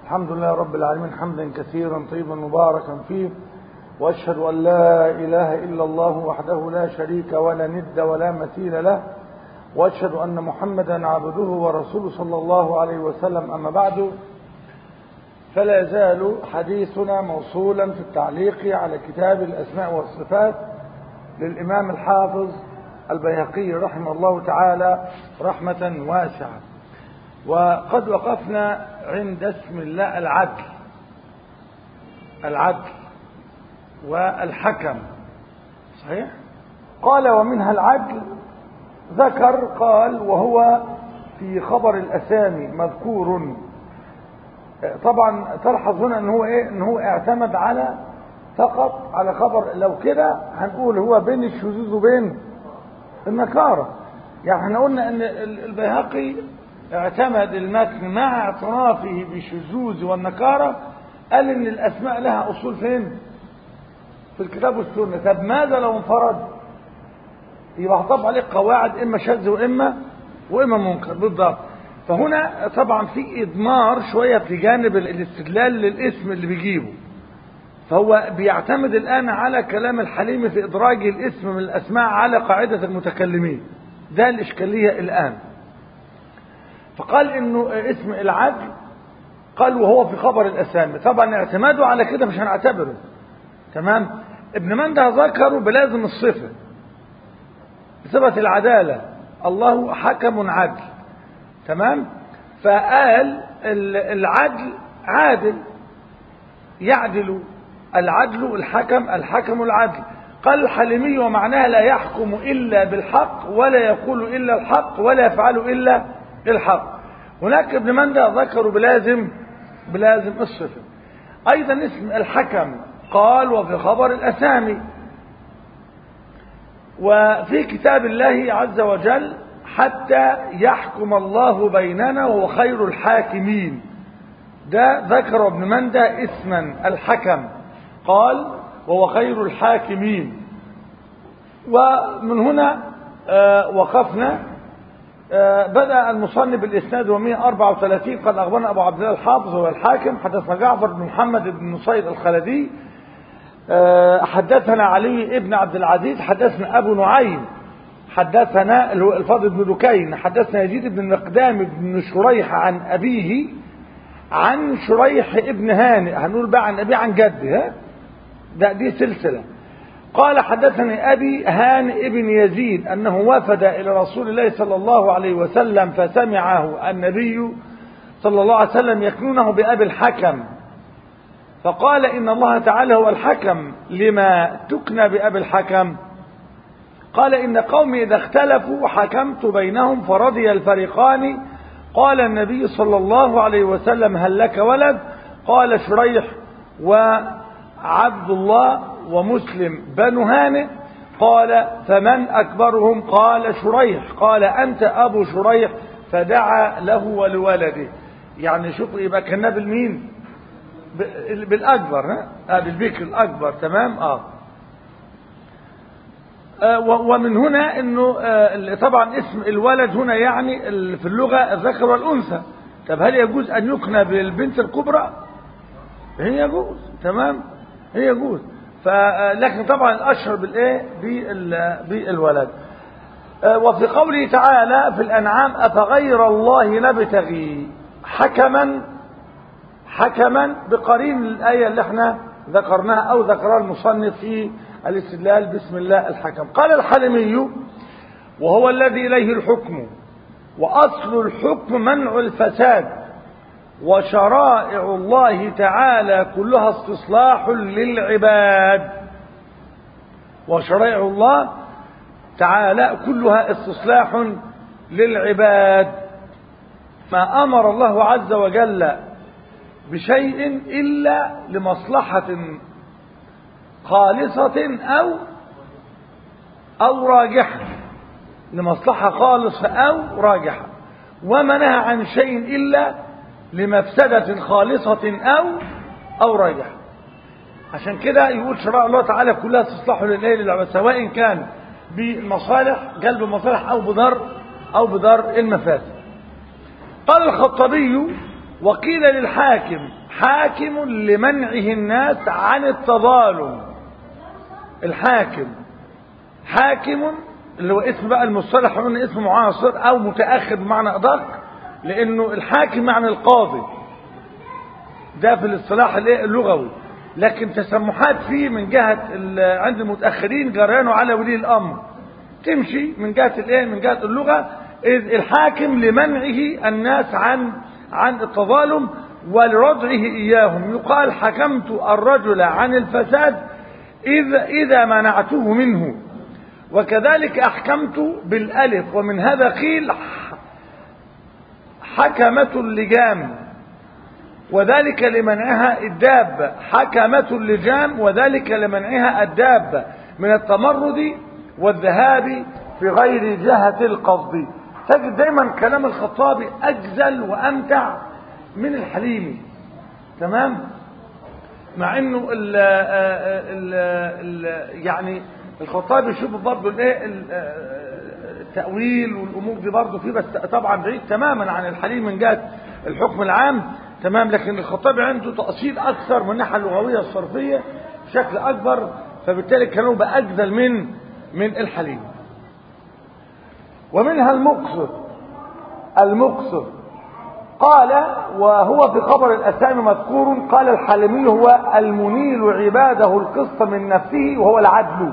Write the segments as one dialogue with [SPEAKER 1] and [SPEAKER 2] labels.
[SPEAKER 1] الحمد لله رب العالمين حمدا كثيرا طيبا مباركا فيه واشهد ان لا اله الا الله وحده لا شريك ولا ند ولا مثيل له واشهد ان محمدا عبده ورسوله صلى الله عليه وسلم اما بعد فلا يزال حديثنا موصولا في التعليق على كتاب الاسماء والصفات للامام الحافظ البيهقي رحمه الله تعالى رحمه واسعه وقد وقفنا عند اسم الله العدل العدل والحكم صحيح قال ومنها العدل ذكر قال وهو في خبر الاسامي مذكور طبعا تلحظ هنا ان هو ايه ان هو اعتمد على فقط على خبر لو كده هنقول هو بين الشذوذ وبين النكاره يعني احنا قلنا ان البيهقي اعتمد المتن مع اعترافه بالشذوذ والنكارة قال ان الاسماء لها اصول فين في الكتاب والسنة طب ماذا لو انفرد يبقى هطبق عليه قواعد اما شاذ واما واما منكر بالضبط فهنا طبعا في اضمار شوية في جانب الاستدلال للاسم اللي بيجيبه فهو بيعتمد الان على كلام الحليم في ادراج الاسم من الاسماء على قاعدة المتكلمين ده الاشكالية الان فقال انه اسم العدل قال وهو في خبر الاسامي طبعا اعتماده على كده مش هنعتبره تمام ابن منده ذكره بلازم الصفه بصفه العداله الله حكم عدل تمام فقال العدل عادل يعدل العدل الحكم الحكم العدل قال الحليمي ومعناها لا يحكم الا بالحق ولا يقول الا الحق ولا يفعل الا الحق هناك ابن مندى ذكروا بلازم بلازم الصفة أيضا اسم الحكم قال وفي خبر الأسامي وفي كتاب الله عز وجل حتى يحكم الله بيننا وهو خير الحاكمين ده ذكر ابن مندى اسما الحكم قال وهو خير الحاكمين ومن هنا وقفنا بدأ المصنف بالإسناد و 134 قال أخبرنا أبو عبد الله الحافظ هو الحاكم حدثنا جعفر بن محمد بن نصير الخلدي حدثنا علي بن عبد العزيز حدثنا أبو نعيم حدثنا الفضل بن دكين حدثنا يزيد بن مقدام بن شريح عن أبيه عن شريح ابن هانئ هنقول بقى عن أبيه عن جده ها ده دي سلسلة قال حدثني أبي هانئ بن يزيد أنه وفد إلى رسول الله صلى الله عليه وسلم فسمعه النبي صلى الله عليه وسلم يكنونه بأبي الحكم فقال إن الله تعالى هو الحكم لما تكنى بأبي الحكم قال إن قومي إذا اختلفوا حكمت بينهم فرضي الفريقان قال النبي صلى الله عليه وسلم هل لك ولد قال شريح وعبد الله ومسلم بن هانئ قال فمن أكبرهم قال شريح قال أنت أبو شريح فدعا له ولولده يعني شوف يبقى كنا بالمين بالأكبر ها آه بالبكر الأكبر تمام آه, آه ومن هنا انه آه طبعا اسم الولد هنا يعني في اللغة الذكر والأنثى طب هل يجوز أن يكنى بالبنت الكبرى هي يجوز تمام هي يجوز لكن طبعا الاشهر بالايه بالولد وفي قوله تعالى في الانعام افغير الله نبتغي حكما حكما بقرين الايه اللي احنا ذكرناها او ذكرها المصنف في الاستدلال بسم الله الحكم قال الحلمي وهو الذي اليه الحكم واصل الحكم منع الفساد وشرائع الله تعالى كلها استصلاح للعباد وشرائع الله تعالى كلها استصلاح للعباد ما أمر الله عز وجل بشيء إلا لمصلحة خالصة أو أو راجحة لمصلحة خالصة أو راجحة وما نهى عن شيء إلا لمفسدة خالصة أو أو راجحة عشان كده يقول شرائع الله تعالى كلها تصلح للايه للعباد سواء كان بالمصالح جلب المصالح أو بضر أو بضر المفاسد قال الخطابي وقيل للحاكم حاكم لمنعه الناس عن التظالم الحاكم حاكم اللي هو اسم بقى المصطلح قلنا اسم معاصر او متاخر بمعنى ادق لانه الحاكم معنى القاضي ده في الاصطلاح اللغوي لكن تسمحات فيه من جهه عند المتاخرين جريانه على ولي الامر تمشي من جهه الايه من جهه اللغه اذ الحاكم لمنعه الناس عن عن التظالم ولردعه اياهم يقال حكمت الرجل عن الفساد اذا اذا منعته منه وكذلك احكمت بالالف ومن هذا قيل حكمة اللجام وذلك لمنعها الدابة حكمة اللجام وذلك لمنعها الدابة من التمرد والذهاب في غير جهة القصد تجد دايما كلام الخطابي أجزل وأمتع من الحليمي تمام مع انه ال ال ال يعني الخطابي يشوف برضه الايه التأويل والأمور دي برضه فيه بس طبعا بعيد تماما عن الحليم من جهة الحكم العام تمام لكن الخطابي عنده تأصيل أكثر من الناحية اللغوية الصرفية بشكل أكبر فبالتالي كانوا بأجزل من من الحليم ومنها المقصد المقصد قال وهو في خبر الأسامي مذكور قال الحلمي هو المنيل عباده القسط من نفسه وهو العدل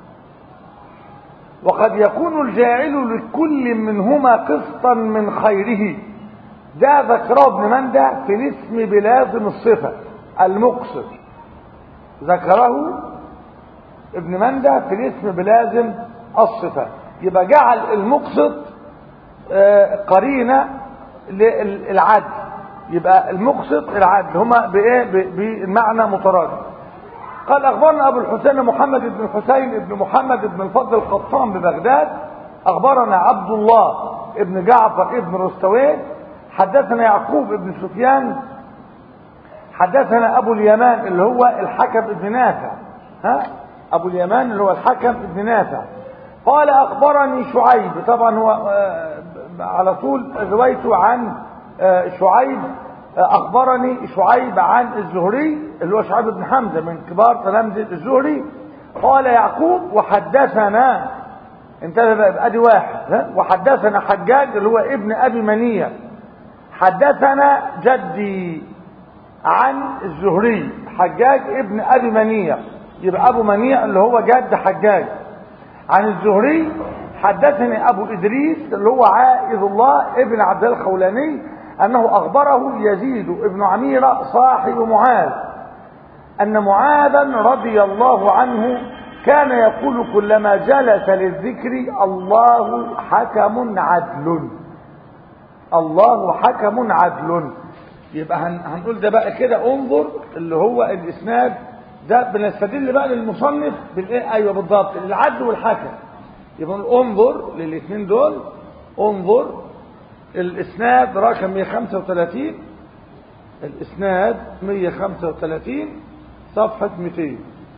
[SPEAKER 1] وقد يكون الجاعل لكل منهما قسطا من خيره ده ذكره ابن مندى في الاسم بلازم الصفة المقصد ذكره ابن مندى في الاسم بلازم الصفة يبقى جعل المقصد قرينة للعدل يبقى المقصد العدل هما بايه بمعنى مترادف قال اخبرنا ابو الحسين محمد بن الحسين بن محمد بن الفضل القطان ببغداد اخبرنا عبد الله ابن جعفر ابن رستويه حدثنا يعقوب ابن سفيان حدثنا ابو اليمان اللي هو الحكم ابن نافع ها ابو اليمان اللي هو الحكم ابن نافع قال اخبرني شعيب طبعا هو على طول روايته عن شعيب اخبرني شعيب عن الزهري اللي هو شعيب بن حمزه من كبار تلامذه الزهري قال يعقوب وحدثنا انتبه بقى ادي واحد وحدثنا حجاج اللي هو ابن ابي منيه حدثنا جدي عن الزهري حجاج ابن ابي منيه يبقى ابو منيه اللي هو جد حجاج عن الزهري حدثني ابو ادريس اللي هو عائذ الله ابن عبد الخولاني انه اخبره يزيد ابن عميرة صاحب معاذ ان معاذا رضي الله عنه كان يقول كلما جلس للذكر الله حكم عدل الله حكم عدل يبقى هنقول ده بقى كده انظر اللي هو الاسناد ده بنستدل بقى للمصنف بالايه ايوه بالضبط العدل والحكم يبقى انظر للاثنين دول انظر الاسناد رقم 135 الاسناد 135 صفحة 200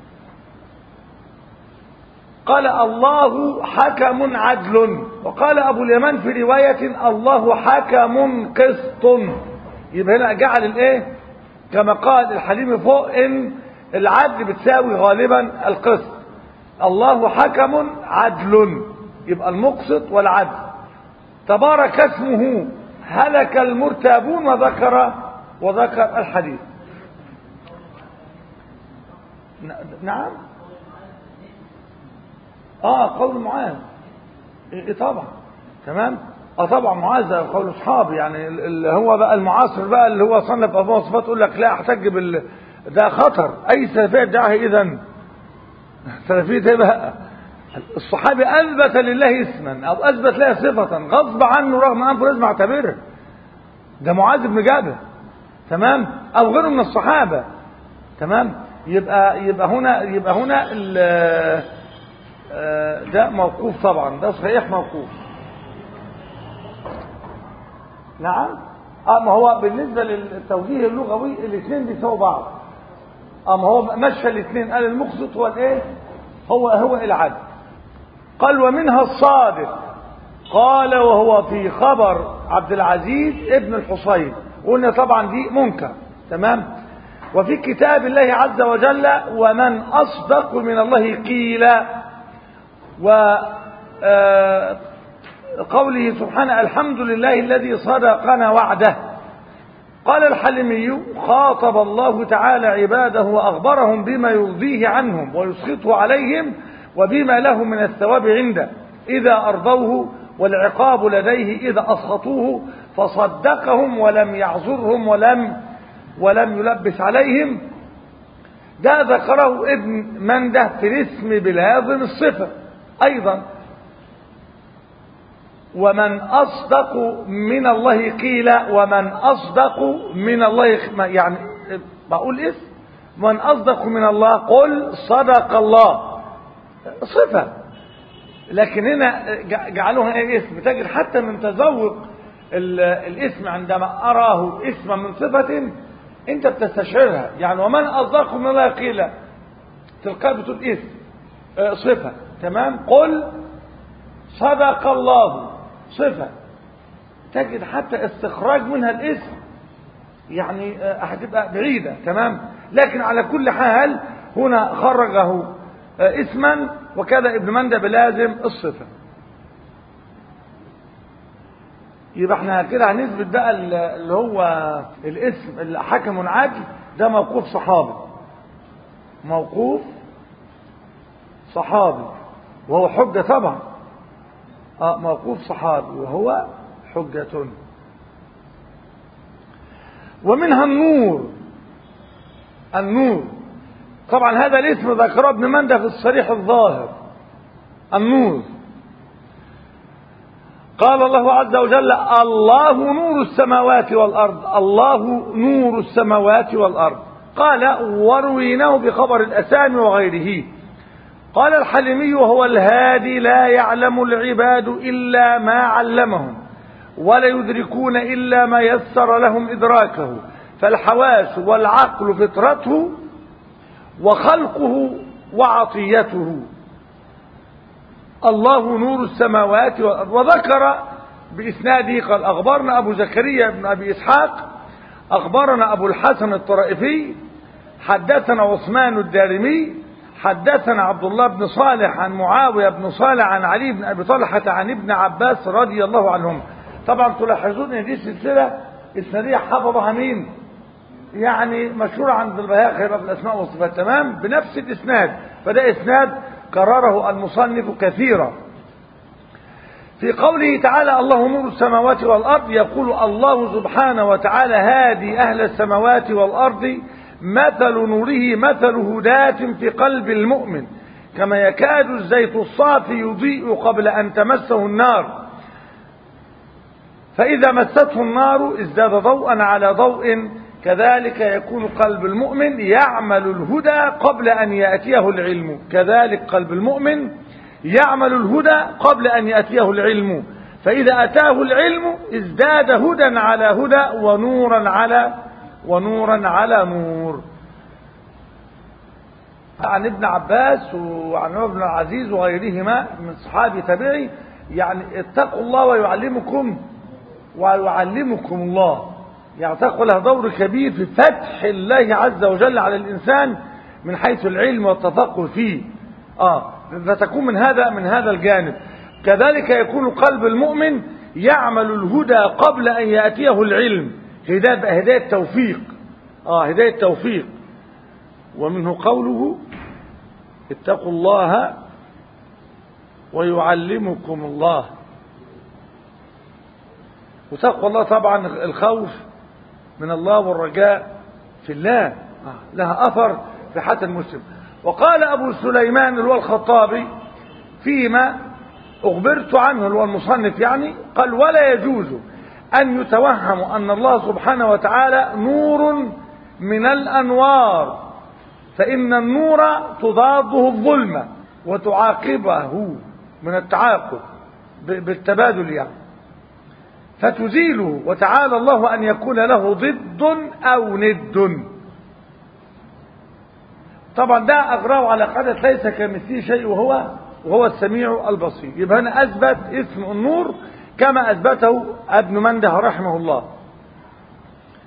[SPEAKER 1] قال الله حكم عدل وقال ابو اليمان في رواية الله حكم قسط يبقى هنا جعل الايه كما قال الحليم فوق ان العدل بتساوي غالبا القسط الله حكم عدل يبقى المقسط والعدل تبارك اسمه هلك المرتابون وذكر وذكر الحديث نعم اه قول معاذ ايه طبعا تمام اه طبعا معاذ قول اصحابي يعني اللي هو بقى المعاصر بقى اللي هو صنف ابو صفات يقول لك لا احتج بال ده خطر اي سلفيه دعاه اذا سلفيه ايه بقى الصحابي اثبت لله اسما او اثبت له صفه غصب عنه رغم انفه لازم اعتبره ده معاذ بن جابر تمام او غيره من الصحابه تمام يبقى يبقى هنا يبقى هنا ده موقوف طبعا ده صحيح موقوف نعم اه ما هو بالنسبه للتوجيه اللغوي الاثنين بيساووا بعض اه ما هو مشى الاثنين قال المقسط هو الايه هو هو العدل قال ومنها الصادق قال وهو في خبر عبد العزيز ابن الحصين قلنا طبعا دي منكر تمام وفي كتاب الله عز وجل ومن أصدق من الله قيلا و قوله سبحانه الحمد لله الذي صدقنا وعده قال الحلمي خاطب الله تعالى عباده وأخبرهم بما يرضيه عنهم ويسخطه عليهم وبما له من الثواب عنده إذا أرضوه والعقاب لديه إذا أسخطوه فصدقهم ولم يعذرهم ولم ولم يلبس عليهم ده ذكره ابن منده في الاسم بلازم الصفة أيضا ومن أصدق من الله قيل ومن أصدق من الله يعني بقول اسم من أصدق من الله قل صدق الله صفة لكن هنا جعلوها ايه اسم تجد حتى من تذوق الاسم عندما أراه اسما من صفة انت بتستشعرها يعني ومن أصدق من الله قيل تلقاه بتقول اسم صفة تمام قل صدق الله صفة تجد حتى استخراج منها الاسم يعني هتبقى بعيدة تمام لكن على كل حال هنا خرجه اسما وكذا ابن مندى بلازم الصفة يبقى احنا كده هنثبت بقى اللي هو الاسم اللي حكم عدل ده موقوف صحابي موقوف صحابي وهو حجة طبعا اه موقوف صحابي وهو حجة ومنها النور النور طبعا هذا الاسم ذكره ابن مندى في الصريح الظاهر النور قال الله عز وجل الله نور السماوات والأرض الله نور السماوات والأرض قال ورويناه بخبر الأسامي وغيره قال الحلمي وهو الهادي لا يعلم العباد إلا ما علمهم ولا يدركون إلا ما يسر لهم إدراكه فالحواس والعقل فطرته وخلقه وعطيته الله نور السماوات والأرض وذكر بإسناده قال أخبرنا أبو زكريا بن أبي إسحاق أخبرنا أبو الحسن الطرائفي حدثنا عثمان الدارمي حدثنا عبد الله بن صالح عن معاوية بن صالح عن علي بن أبي طلحة عن ابن عباس رضي الله عنهم طبعا تلاحظون ان دي سلسلة إسنادية حفظها مين يعني مشهورة عند البهاقي في الأسماء والصفات تمام بنفس الإسناد فده إسناد كرره المصنف كثيرا في قوله تعالى الله نور السماوات والأرض يقول الله سبحانه وتعالى هادي أهل السماوات والأرض مثل نوره مثل هداة في قلب المؤمن كما يكاد الزيت الصافي يضيء قبل أن تمسه النار فإذا مسته النار ازداد ضوءا على ضوء كذلك يكون قلب المؤمن يعمل الهدى قبل أن يأتيه العلم كذلك قلب المؤمن يعمل الهدى قبل أن يأتيه العلم فإذا أتاه العلم ازداد هدى على هدى ونورا على ونورا على نور عن ابن عباس وعن عمر بن العزيز وغيرهما من صحابي تابعي يعني اتقوا الله ويعلمكم ويعلمكم الله يعني تقوى له دور كبير في فتح الله عز وجل على الإنسان من حيث العلم والتفقه فيه آه فتكون من هذا من هذا الجانب كذلك يكون قلب المؤمن يعمل الهدى قبل أن يأتيه العلم هداية هداية توفيق آه هداية توفيق ومنه قوله اتقوا الله ويعلمكم الله وتقوى الله طبعا الخوف من الله والرجاء في الله لها أثر في حياة المسلم وقال أبو سليمان اللي هو الخطابي فيما أخبرت عنه اللي هو المصنف يعني قال ولا يجوز أن يتوهم أن الله سبحانه وتعالى نور من الأنوار فإن النور تضاده الظلمة وتعاقبه من التعاقب بالتبادل يعني فتزيله وتعالى الله أن يكون له ضد أو ند طبعا ده أغراه على قاعدة ليس كمثله شيء وهو وهو السميع البصير يبقى هنا أثبت اسم النور كما أثبته ابن منده رحمه الله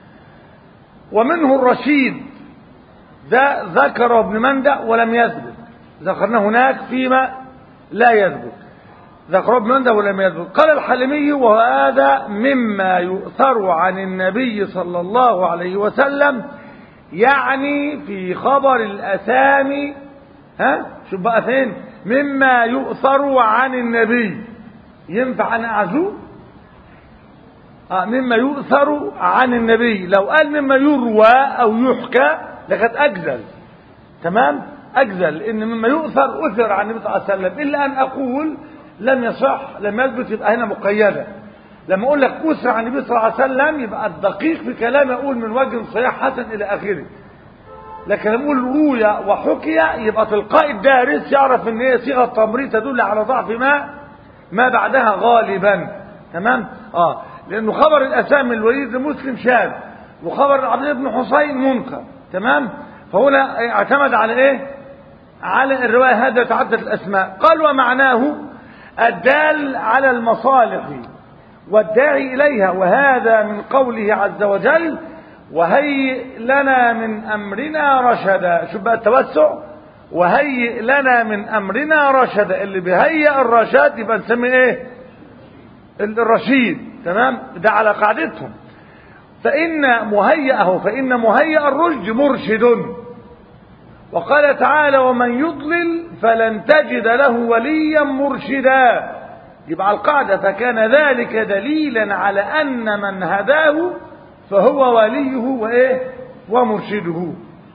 [SPEAKER 1] ومنه الرشيد ده ذكر ابن مندع ولم يثبت ذكرنا هناك فيما لا يثبت ذكر ابن مندع ولم يثبت قال الحلمي وهذا مما يؤثر عن النبي صلى الله عليه وسلم يعني في خبر الأسامي ها شوف بقى فين مما يؤثر عن النبي ينفع أن أعزوه آه مما يؤثر عن النبي لو قال مما يروى أو يحكى لقد أجزل تمام أجزل إن مما يؤثر أثر عن النبي صلى الله عليه وسلم إلا أن أقول لم يصح لم يثبت يبقى هنا مقيدة لما أقول لك أثر عن النبي صلى الله عليه وسلم يبقى الدقيق في كلامي أقول من وجه صحيح حسن إلى آخره لكن لما أقول روي وحكي يبقى تلقائي الدارس يعرف إن هي صيغة تمريض تدل على ضعف ما ما بعدها غالبا تمام اه لانه خبر الاسامي الوليد لمسلم شاذ وخبر عبد الله بن حسين منكر تمام فهنا اعتمد على ايه على الروايه هذا تعدد الاسماء قال ومعناه الدال على المصالح والداعي اليها وهذا من قوله عز وجل وهيئ لنا من امرنا رشدا شوف بقى التوسع وهيئ لنا من امرنا رشدا اللي بيهيئ الرشاد يبقى نسميه ايه الرشيد تمام ده على قاعدتهم فإن مهيئه فإن مهيئ الرشد مرشد وقال تعالى ومن يضلل فلن تجد له وليا مرشدا يبقى على القاعدة فكان ذلك دليلا على أن من هداه فهو وليه وإيه ومرشده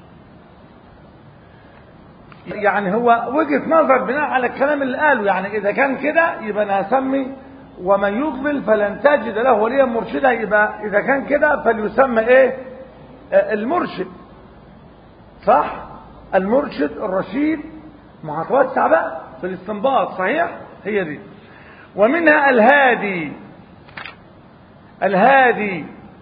[SPEAKER 1] يعني هو وجهة نظر بناء على الكلام اللي قاله يعني إذا كان كده يبقى أنا هسمي ومن يضلل فلن تجد له وليا مرشدا يبقى إذا كان كده فليسمى إيه آه المرشد صح المرشد الرشيد ما هتوسع بقى في الاستنباط صحيح هي دي ومنها الهادي الهادي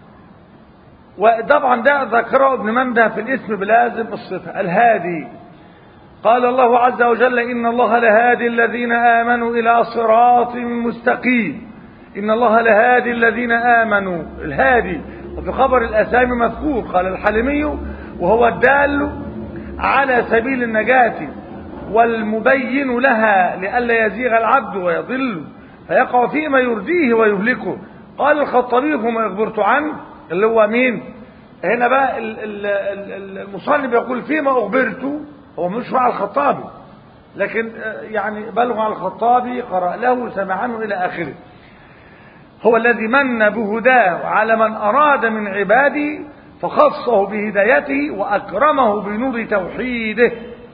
[SPEAKER 1] وطبعا ده ذكره ابن منده في الاسم بلازم الصفة الهادي قال الله عز وجل إن الله لهادي الذين آمنوا إلى صراط مستقيم إن الله لهادي الذين آمنوا الهادي وفي خبر الأسامي مذكور قال الحلمي وهو الدال على سبيل النجاة والمبين لها لئلا يزيغ العبد ويضل فيقع فيما يرديه ويهلكه قال الخطابي فيما أخبرت عنه اللي هو مين هنا بقى المصنف يقول فيما أخبرت هو مش مع الخطابي لكن يعني بلغ على الخطابي قرأ له سمع عنه إلى آخره هو الذي من بهداه على من أراد من عباده فخصه بهدايته وأكرمه بنور توحيده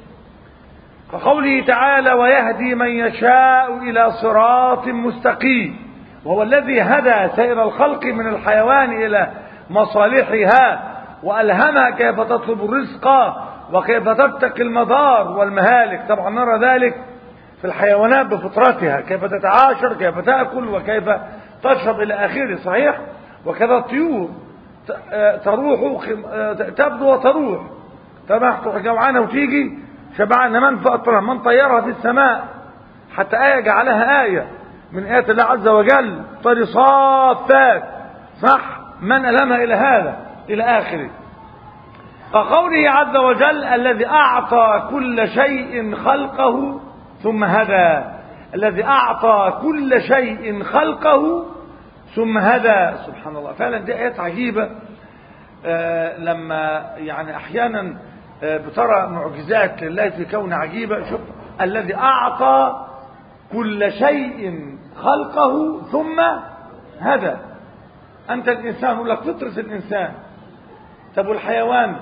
[SPEAKER 1] كقوله تعالى ويهدي من يشاء إلى صراط مستقيم وهو الذي هدى سائر الخلق من الحيوان إلى مصالحها وألهمها كيف تطلب الرزق وكيف تتقي المضار والمهالك طبعا نرى ذلك في الحيوانات بفطرتها كيف تتعاشر كيف تأكل وكيف تشرب إلى آخره صحيح وكذا الطيور تروح تبدو وتروح تروح تروح جوعانة وتيجي شبعانة من فأطرها من طيرها في السماء حتى آية جعلها آية من آيات الله عز وجل طير صافات صح من ألمها إلى هذا إلى آخره كقوله عز وجل الذي أعطى كل شيء خلقه ثم هدى الذي أعطى كل شيء خلقه ثم هدى سبحان الله فعلا دي آيات عجيبة آه لما يعني أحيانا آه بترى معجزات لله في كون عجيبة شوف الذي أعطى كل شيء خلقه ثم هدى أنت الإنسان يقول لك فطرة الإنسان طب والحيوان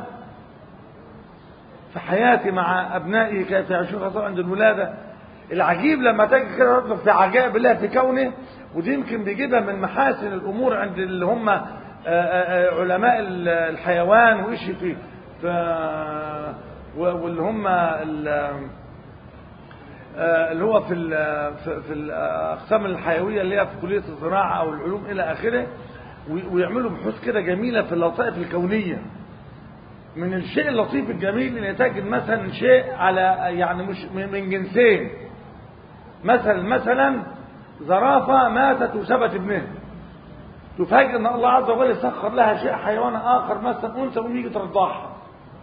[SPEAKER 1] في حياتي مع أبنائي كيف يعيشون خاصة عند الولادة العجيب لما تجي كده تطلق في عجائب الله في كونه ودي يمكن بيجيبها من محاسن الأمور عند اللي هم علماء الحيوان وإيش في واللي هم اللي هو في في الاقسام الحيويه اللي هي في كليه الزراعه او العلوم الى اخره ويعملوا بحوث كده جميله في اللطائف الكونيه من الشيء اللطيف الجميل ان تجد مثلا شيء على يعني مش من جنسين مثلا مثلا زرافه ماتت وسبت ابنها تفاجئ ان الله عز وجل سخر لها شيء حيوان اخر مثلا انثى ويجي ترضعها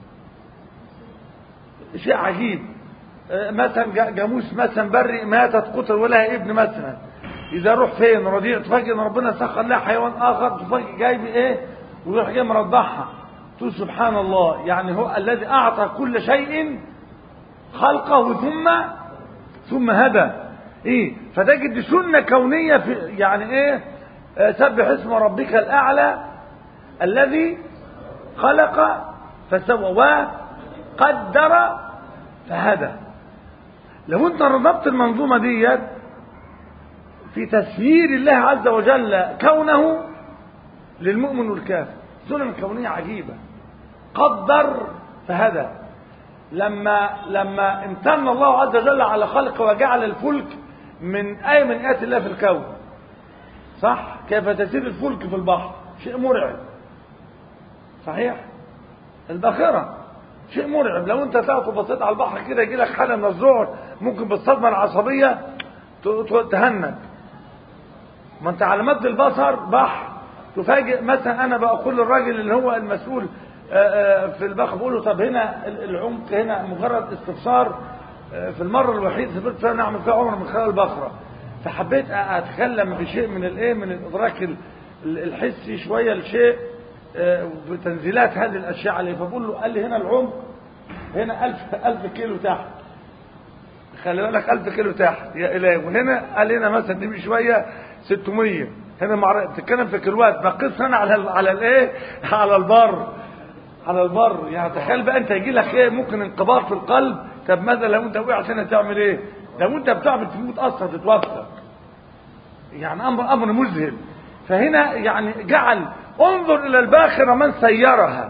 [SPEAKER 1] شيء عجيب مثلا جاموس مثلا بري ماتت قتل ولها ابن مثلا اذا روح فين رضيع تفاجئ ان ربنا سخر لها حيوان اخر تفاجئ جايب ايه ويروح جاي مرضعها تقول سبحان الله يعني هو الذي اعطى كل شيء خلقه ثم ثم هدى ايه فتجد سنه كونيه في يعني ايه سبح اسم ربك الاعلى الذي خلق فسوى وقدر فهدى لو انت ربطت المنظومه ديت في تسيير الله عز وجل كونه للمؤمن والكافر سنن كونيه عجيبه قدر فهدى لما لما امتن الله عز وجل على خلقه وجعل الفلك من اي من ايات الله في الكون صح كيف تسير الفلك في البحر شيء مرعب صحيح الباخره شيء مرعب لو انت طلعت وبصيت على البحر كده يجي لك حاله من الذعر ممكن بالصدمه العصبيه تهنج ما انت على مد البصر بحر تفاجئ مثلا انا بقول للراجل اللي هو المسؤول في البحر بقول له طب هنا العمق هنا مجرد استفسار في المره الوحيده سافرت فيها نعمل فيها عمره من خلال البصره فحبيت اتكلم بشيء من الايه من الادراك الحسي شويه لشيء بتنزيلات هذه الاشياء عليه فبقول له قال لي هنا العمق هنا 1000 1000 كيلو تحت خلي بالك 1000 كيلو تحت يا الهي وهنا قال هنا مثلا دي شويه 600 هنا مع بتتكلم في كيلوات بقيس هنا على على الايه على البر على البر يعني تخيل بقى انت يجي لك ايه ممكن انقباض في القلب طب ماذا لو انت وقعت هنا تعمل ايه لو انت بتعمل تموت اصلا تتوفى يعني امر امر مذهل فهنا يعني جعل انظر الى الباخره من سيرها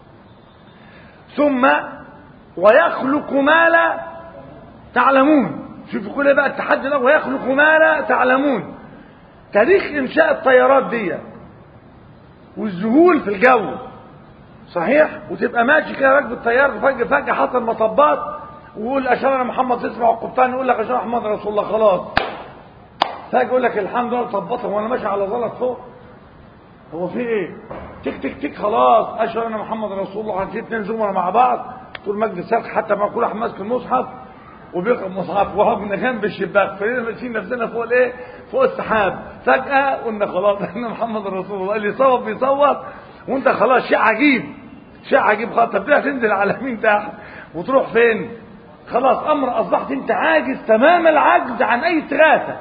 [SPEAKER 1] ثم ويخلق ما لا تعلمون شوفوا كل بقى التحدي ده ويخلق ما لا تعلمون تاريخ انشاء الطيارات دي والذهول في الجو صحيح وتبقى ماشي كده راكب الطيار فجاه فجاه حصل مطبات ويقول اشار انا محمد تسمع القبطان يقول لك اشار محمد رسول الله خلاص فجاه يقول لك الحمد لله طبطها وانا ماشي على زلط فوق هو في ايه تك تك تك خلاص اشهر انا محمد رسول الله هنجي اتنين زملاء مع بعض طول مجد السلك حتى ما كل واحد ماسك المصحف وبيقرا المصحف وهو من جنب الشباك فلقينا ماشيين نفسنا فوق الايه فوق السحاب فجاه قلنا خلاص احنا محمد رسول الله اللي يصوت بيصوت وانت خلاص شيء عجيب شيء عجيب خالص طب تنزل على مين تحت وتروح فين خلاص امر اصبحت انت عاجز تمام العجز عن اي استغاثه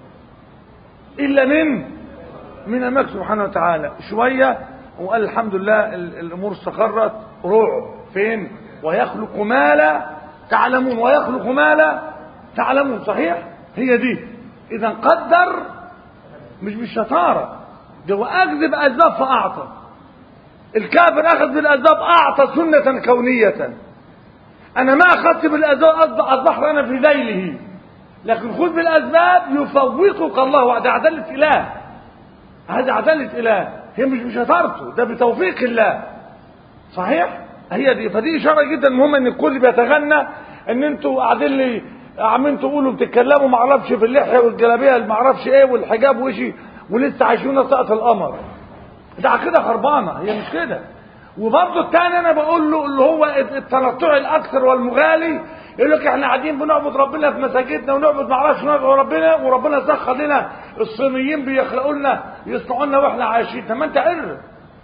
[SPEAKER 1] الا من من الملك سبحانه وتعالى شويه وقال الحمد لله الامور استقرت رعب فين ويخلق ما لا تعلمون ويخلق ما لا تعلمون صحيح هي دي اذا قدر مش بالشطاره ده هو اكذب اسباب فاعطى الكافر اخذ بالاسباب اعطى سنه كونيه انا ما اخذت بالاسباب اصبحت انا في ذيله لكن خذ بالاسباب يفوقك الله ده عداله اله هذه عداله اله هي مش بشطارته ده بتوفيق الله صحيح هي دي فدي اشاره جدا مهمه ان الكل بيتغنى ان انتوا قاعدين لي عمالين تقولوا بتتكلموا ما اعرفش في اللحيه والجلابيه ما اعرفش ايه والحجاب وشي ولسه عايشين سقط القمر ده عقيده خربانه هي مش كده وبرضه الثاني انا بقول له اللي هو التنطع الاكثر والمغالي يقول لك احنا قاعدين بنعبد ربنا في مساجدنا ونعبد ما اعرفش ندعو ربنا وربنا سخر لنا الصينيين بيخلقوا لنا يصنعوا لنا واحنا عايشين طب ما انت عرف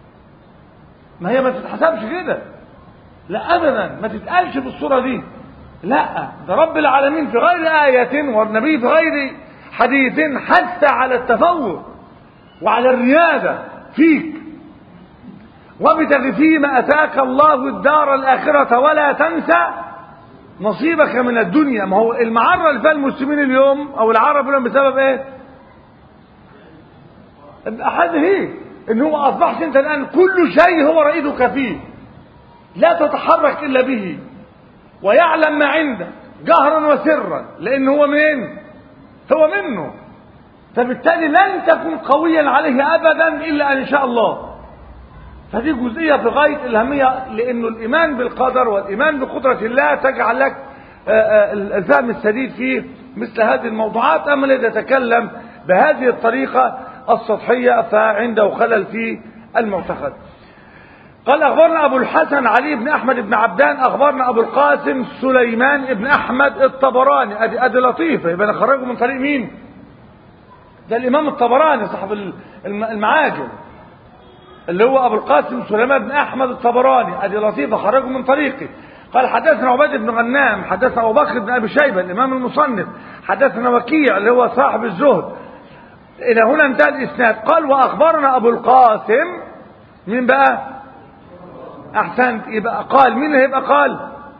[SPEAKER 1] ما هي ما تتحسبش كده لا ابدا ما تتقالش بالصوره دي لا ده رب العالمين في غير آية والنبي في غير حديث حث على التفوق وعلى الريادة فيك وابتغ فيما أتاك الله الدار الآخرة ولا تنسى نصيبك من الدنيا ما هو المعرة اللي فيها المسلمين اليوم أو العرب اليوم بسبب إيه؟ هذه إن هو أصبحت أنت الآن كل شيء هو رئيسك فيه لا تتحرك إلا به ويعلم ما عندك جهرا وسرا لأن هو من هو منه فبالتالي لن تكون قويا عليه أبدا إلا أن شاء الله فدي جزئية في غاية الأهمية لأنه الإيمان بالقدر والإيمان بقدرة الله تجعل لك الفهم السديد في مثل هذه الموضوعات أما الذي يتكلم بهذه الطريقة السطحية فعنده خلل في المعتقد قال أخبرنا أبو الحسن علي بن أحمد بن عبدان أخبرنا أبو القاسم سليمان بن أحمد الطبراني أدي, أدي لطيفة يبقى نخرجه من طريق مين ده الإمام الطبراني صاحب المعاجم اللي هو أبو القاسم سليمان بن أحمد الطبراني أدي لطيفة خرجه من طريقه قال حدثنا عبيد بن غنام حدثنا أبو بكر بن أبي شيبة الإمام المصنف حدثنا وكيع اللي هو صاحب الزهد إلى هنا انتهى الإسناد قال وأخبرنا أبو القاسم مين بقى أحسنت يبقى قال مين هيبقى قال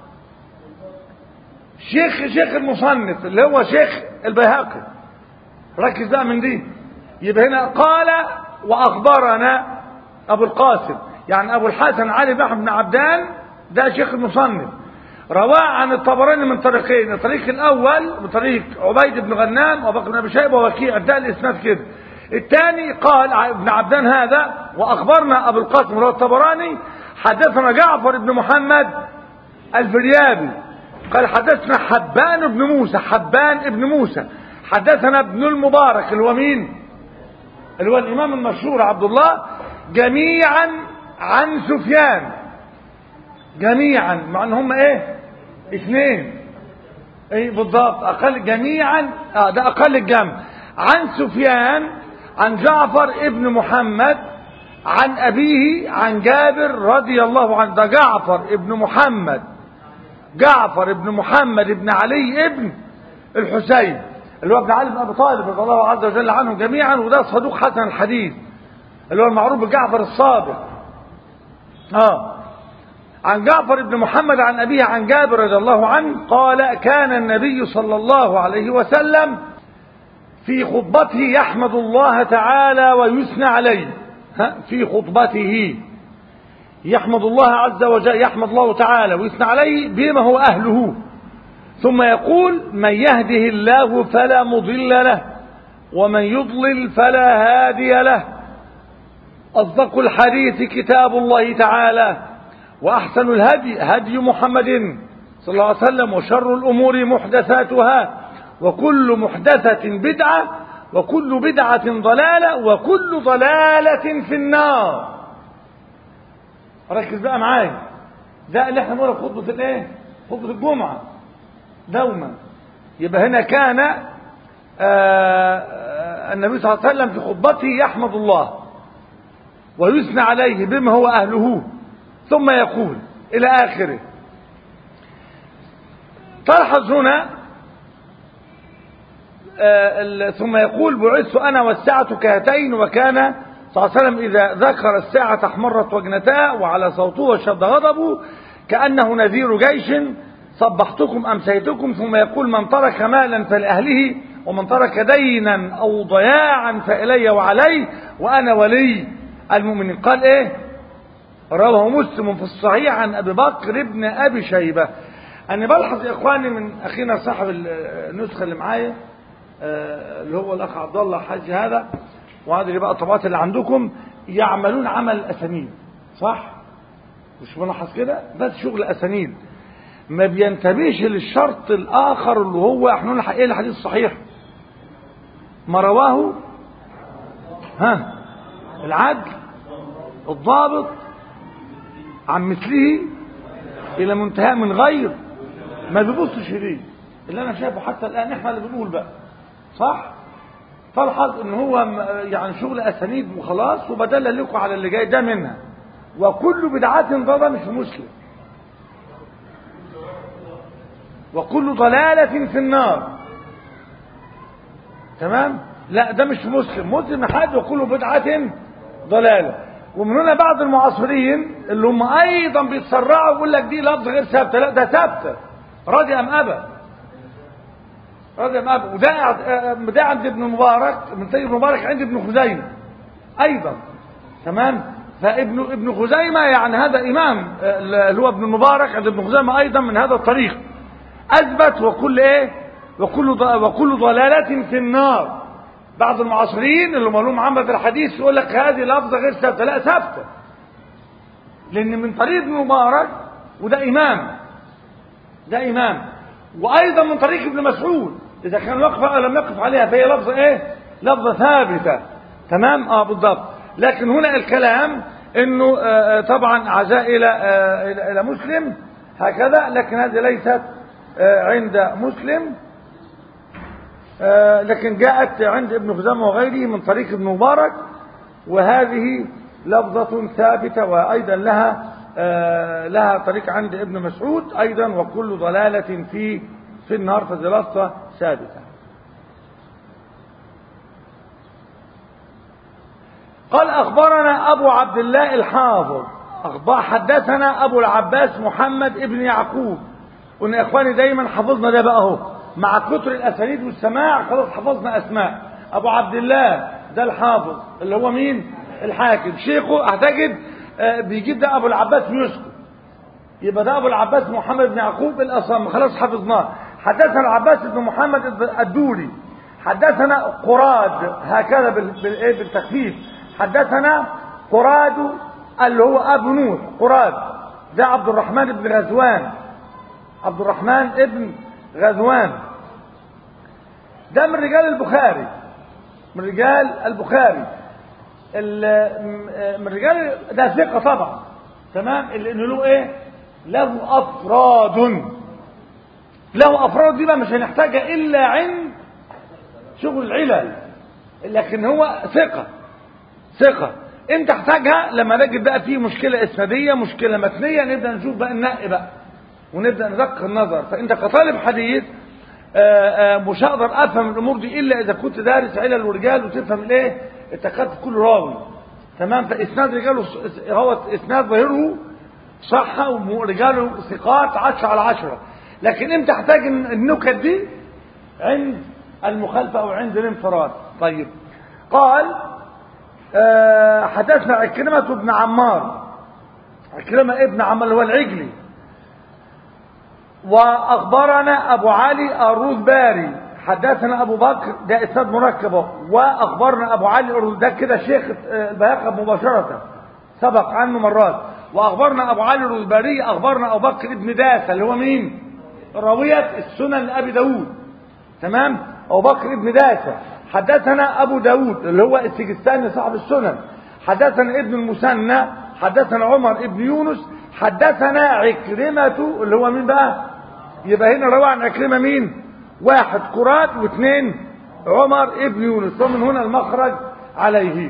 [SPEAKER 1] شيخ شيخ المصنف اللي هو شيخ البيهقي ركز بقى من دي يبقى هنا قال وأخبرنا أبو القاسم يعني أبو الحسن علي بن بن عبدان ده شيخ المصنف رواه عن الطبراني من طريقين الطريق الأول بطريق عبيد بن غنام وبكر بن أبي شيبة ووكيع ده الإسناد كده الثاني قال ابن عبدان هذا وأخبرنا أبو القاسم اللي هو الطبراني حدثنا جعفر بن محمد الفريابي قال حدثنا حبان بن موسى حبان بن موسى حدثنا ابن المبارك اللي هو مين اللي هو الإمام المشهور عبد الله جميعا عن سفيان جميعا مع ان هم ايه اثنين ايه بالضبط اقل جميعا اه ده اقل الجمع عن سفيان عن جعفر ابن محمد عن ابيه عن جابر رضي الله عنه ده جعفر ابن محمد جعفر ابن محمد ابن علي ابن الحسين اللي هو ابن علي بن ابي طالب رضي الله عز وجل عنهم جميعا وده صدوق حسن الحديث اللي هو المعروف بجعفر الصادق اه عن جعفر بن محمد عن أبيه عن جابر رضي الله عنه قال كان النبي صلى الله عليه وسلم في خطبته يحمد الله تعالى ويثنى عليه ها في خطبته يحمد الله عز وجل يحمد الله تعالى ويثنى عليه بما هو أهله ثم يقول من يهده الله فلا مضل له ومن يضلل فلا هادي له أصدق الحديث كتاب الله تعالى وأحسن الهدي هدي محمد صلى الله عليه وسلم وشر الأمور محدثاتها وكل محدثة بدعة وكل بدعة ضلالة وكل ضلالة في النار ركز بقى معايا ده اللي احنا بنقوله خطبة الايه خطبة الجمعة دوما يبقى هنا كان آه النبي صلى الله عليه وسلم في خطبته يحمد الله ويثنى عليه بما هو أهله ثم يقول إلى آخره تلحظ هنا آه ثم يقول بعثت أنا والساعة كهاتين وكان صلى الله عليه وسلم إذا ذكر الساعة احمرت وجنتاه وعلى صوته وشد غضبه كأنه نذير جيش صبحتكم أمسيتكم ثم يقول من ترك مالا فلأهله ومن ترك دينا أو ضياعا فإلي وعلي وأنا ولي المؤمنين قال إيه رواه مسلم في الصحيح عن أبي بكر ابن أبي شيبة أنا بلحظ يا إخواني من أخينا صاحب النسخة اللي معايا اللي هو الأخ عبد الله حاج هذا وهذه بقى الطبقات اللي عندكم يعملون عمل الأسانيد صح؟ مش ملاحظ كده؟ بس شغل أسانيد ما بينتبهش للشرط الآخر اللي هو احنا نقول ايه الحديث الصحيح؟ ما رواه ها العدل الضابط عن مثله الى منتهى من غير ما بيبصش ليه اللي انا شايفه حتى الان احنا اللي بنقول بقى صح فالحظ ان هو يعني شغل اسانيد وخلاص وبدل لكم على اللي جاي ده منها وكل بدعات ضلال مش مسلم وكل ضلالة في النار تمام لا ده مش مسلم مسلم حد وكل بدعة ضلالة ومن هنا بعض المعاصرين اللي هم ايضا بيتسرعوا ويقول لك دي لفظ غير ثابته لا ده ثابته راضي ام ابى راضي ام ابى وده ده عند ابن مبارك من سيد ابن مبارك عند ابن خزيمه ايضا تمام فابن ابن خزيمه يعني هذا امام اللي هو ابن المبارك عند ابن خزيمه ايضا من هذا الطريق اثبت وكل ايه وكل وكل ضلاله في النار بعض المعاصرين اللي لهم عامة في الحديث يقول لك هذه لفظة غير ثابتة لا ثابتة لأن من طريق ابن مبارك وده إمام ده إمام وأيضا من طريق ابن مسعود إذا كان وقف أو لم يقف عليها فهي لفظة إيه؟ لفظة ثابتة تمام اه بالضبط لكن هنا الكلام انه آه طبعا عزاء الى آه الى إلى مسلم هكذا لكن هذه ليست آه عند مسلم لكن جاءت عند ابن خزامه وغيره من طريق ابن مبارك وهذه لفظة ثابتة وأيضا لها لها طريق عند ابن مسعود أيضا وكل ضلالة في في النار فضلالة ثابتة قال أخبرنا أبو عبد الله الحافظ أخبار حدثنا أبو العباس محمد ابن يعقوب قلنا يا إخواني دايما حفظنا ده بقى أهو مع كتر الأسانيد والسماع خلاص حفظنا أسماء أبو عبد الله ده الحافظ اللي هو مين الحاكم شيخه هتجد بيجيب ده أبو العباس يوسف يبقى ده أبو العباس محمد بن يعقوب الأصم خلاص حفظناه حدثنا العباس بن محمد الدوري حدثنا قراد هكذا بالتخفيف حدثنا قراد اللي هو ابو نوح قراد ده عبد الرحمن بن غزوان عبد الرحمن ابن غزوان ده من رجال البخاري من رجال البخاري من رجال ده ثقه طبعا تمام لانه له ايه له افراد له افراد دي بقى مش هنحتاجها الا عند شغل العلل لكن هو ثقه ثقة انت تحتاجها لما نجد بقى فيه مشكلة اسنادية مشكلة متنية نبدأ نشوف بقى النقي بقى ونبدأ ندقق النظر فانت كطالب حديث آآ آآ مش هقدر افهم الامور دي الا اذا كنت دارس علل ورجال وتفهم الايه التكات كل راوي تمام فاسناد رجاله هو اسناد ظاهره صح ورجاله ثقات 10 على 10 لكن انت تحتاج النكت دي عند المخالفة او عند الانفراد طيب قال أه حدثنا عكرمة بن عمار عكرمة ابن عمار اللي هو العجلي وأخبرنا أبو علي الروذباري حدثنا أبو بكر ده إسناد مركبة وأخبرنا أبو علي ده كده شيخ البياقة مباشرة سبق عنه مرات وأخبرنا أبو علي الروذباري أخبرنا أبو بكر ابن داسة اللي هو مين؟ راوية السنن لأبي داود تمام؟ أبو بكر ابن داسة حدثنا أبو داود اللي هو السجستاني صاحب السنن حدثنا ابن المثنى حدثنا عمر ابن يونس حدثنا عكرمة اللي هو مين بقى يبقى هنا روى عن عكرمة مين واحد قرات واثنين عمر ابن يونس ومن هنا المخرج عليه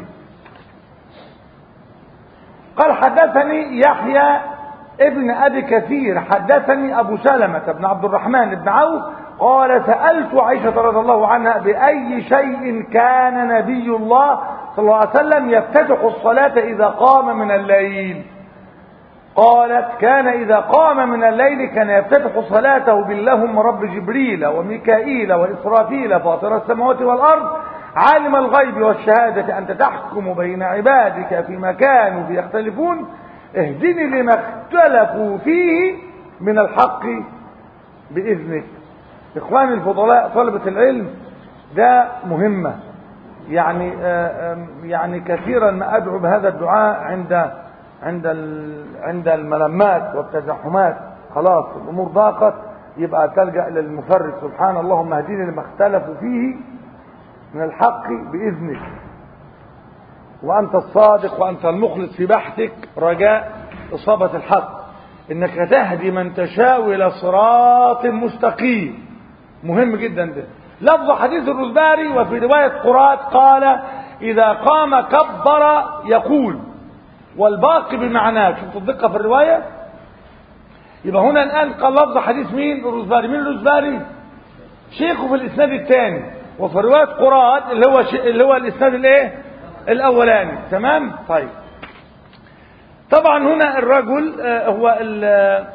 [SPEAKER 1] قال حدثني يحيى ابن أبي كثير حدثني أبو سلمة بن عبد الرحمن بن عوف قال سألت عائشة رضي الله عنها بأي شيء كان نبي الله صلى الله عليه وسلم يفتتح الصلاة إذا قام من الليل قالت كان إذا قام من الليل كان يفتتح صلاته باللهم رب جبريل وميكائيل وإسرافيل فاطر السماوات والأرض عالم الغيب والشهادة أنت تحكم بين عبادك فيما كانوا يختلفون اهدني لما اختلفوا فيه من الحق بإذنك إخواني الفضلاء طلبة العلم ده مهمة يعني يعني كثيرا ما أدعو بهذا الدعاء عند عند عند الملمات والتزاحمات خلاص الأمور ضاقت يبقى تلجأ للمفرد سبحان اللهم اهديني لما اختلفوا فيه من الحق بإذنك وأنت الصادق وأنت المخلص في بحثك رجاء إصابة الحق إنك تهدي من تشاء إلى صراط مستقيم مهم جدا ده لفظ حديث الرزباري وفي رواية قرات قال إذا قام كبر يقول والباقي بمعناه شفت الدقة في الرواية يبقى هنا الآن قال لفظ حديث مين الرزباري مين الرزباري شيخه في الإسناد الثاني وفي رواية قرات اللي هو ش... اللي هو الإسناد الايه الأولاني تمام طيب طبعا هنا الرجل هو ال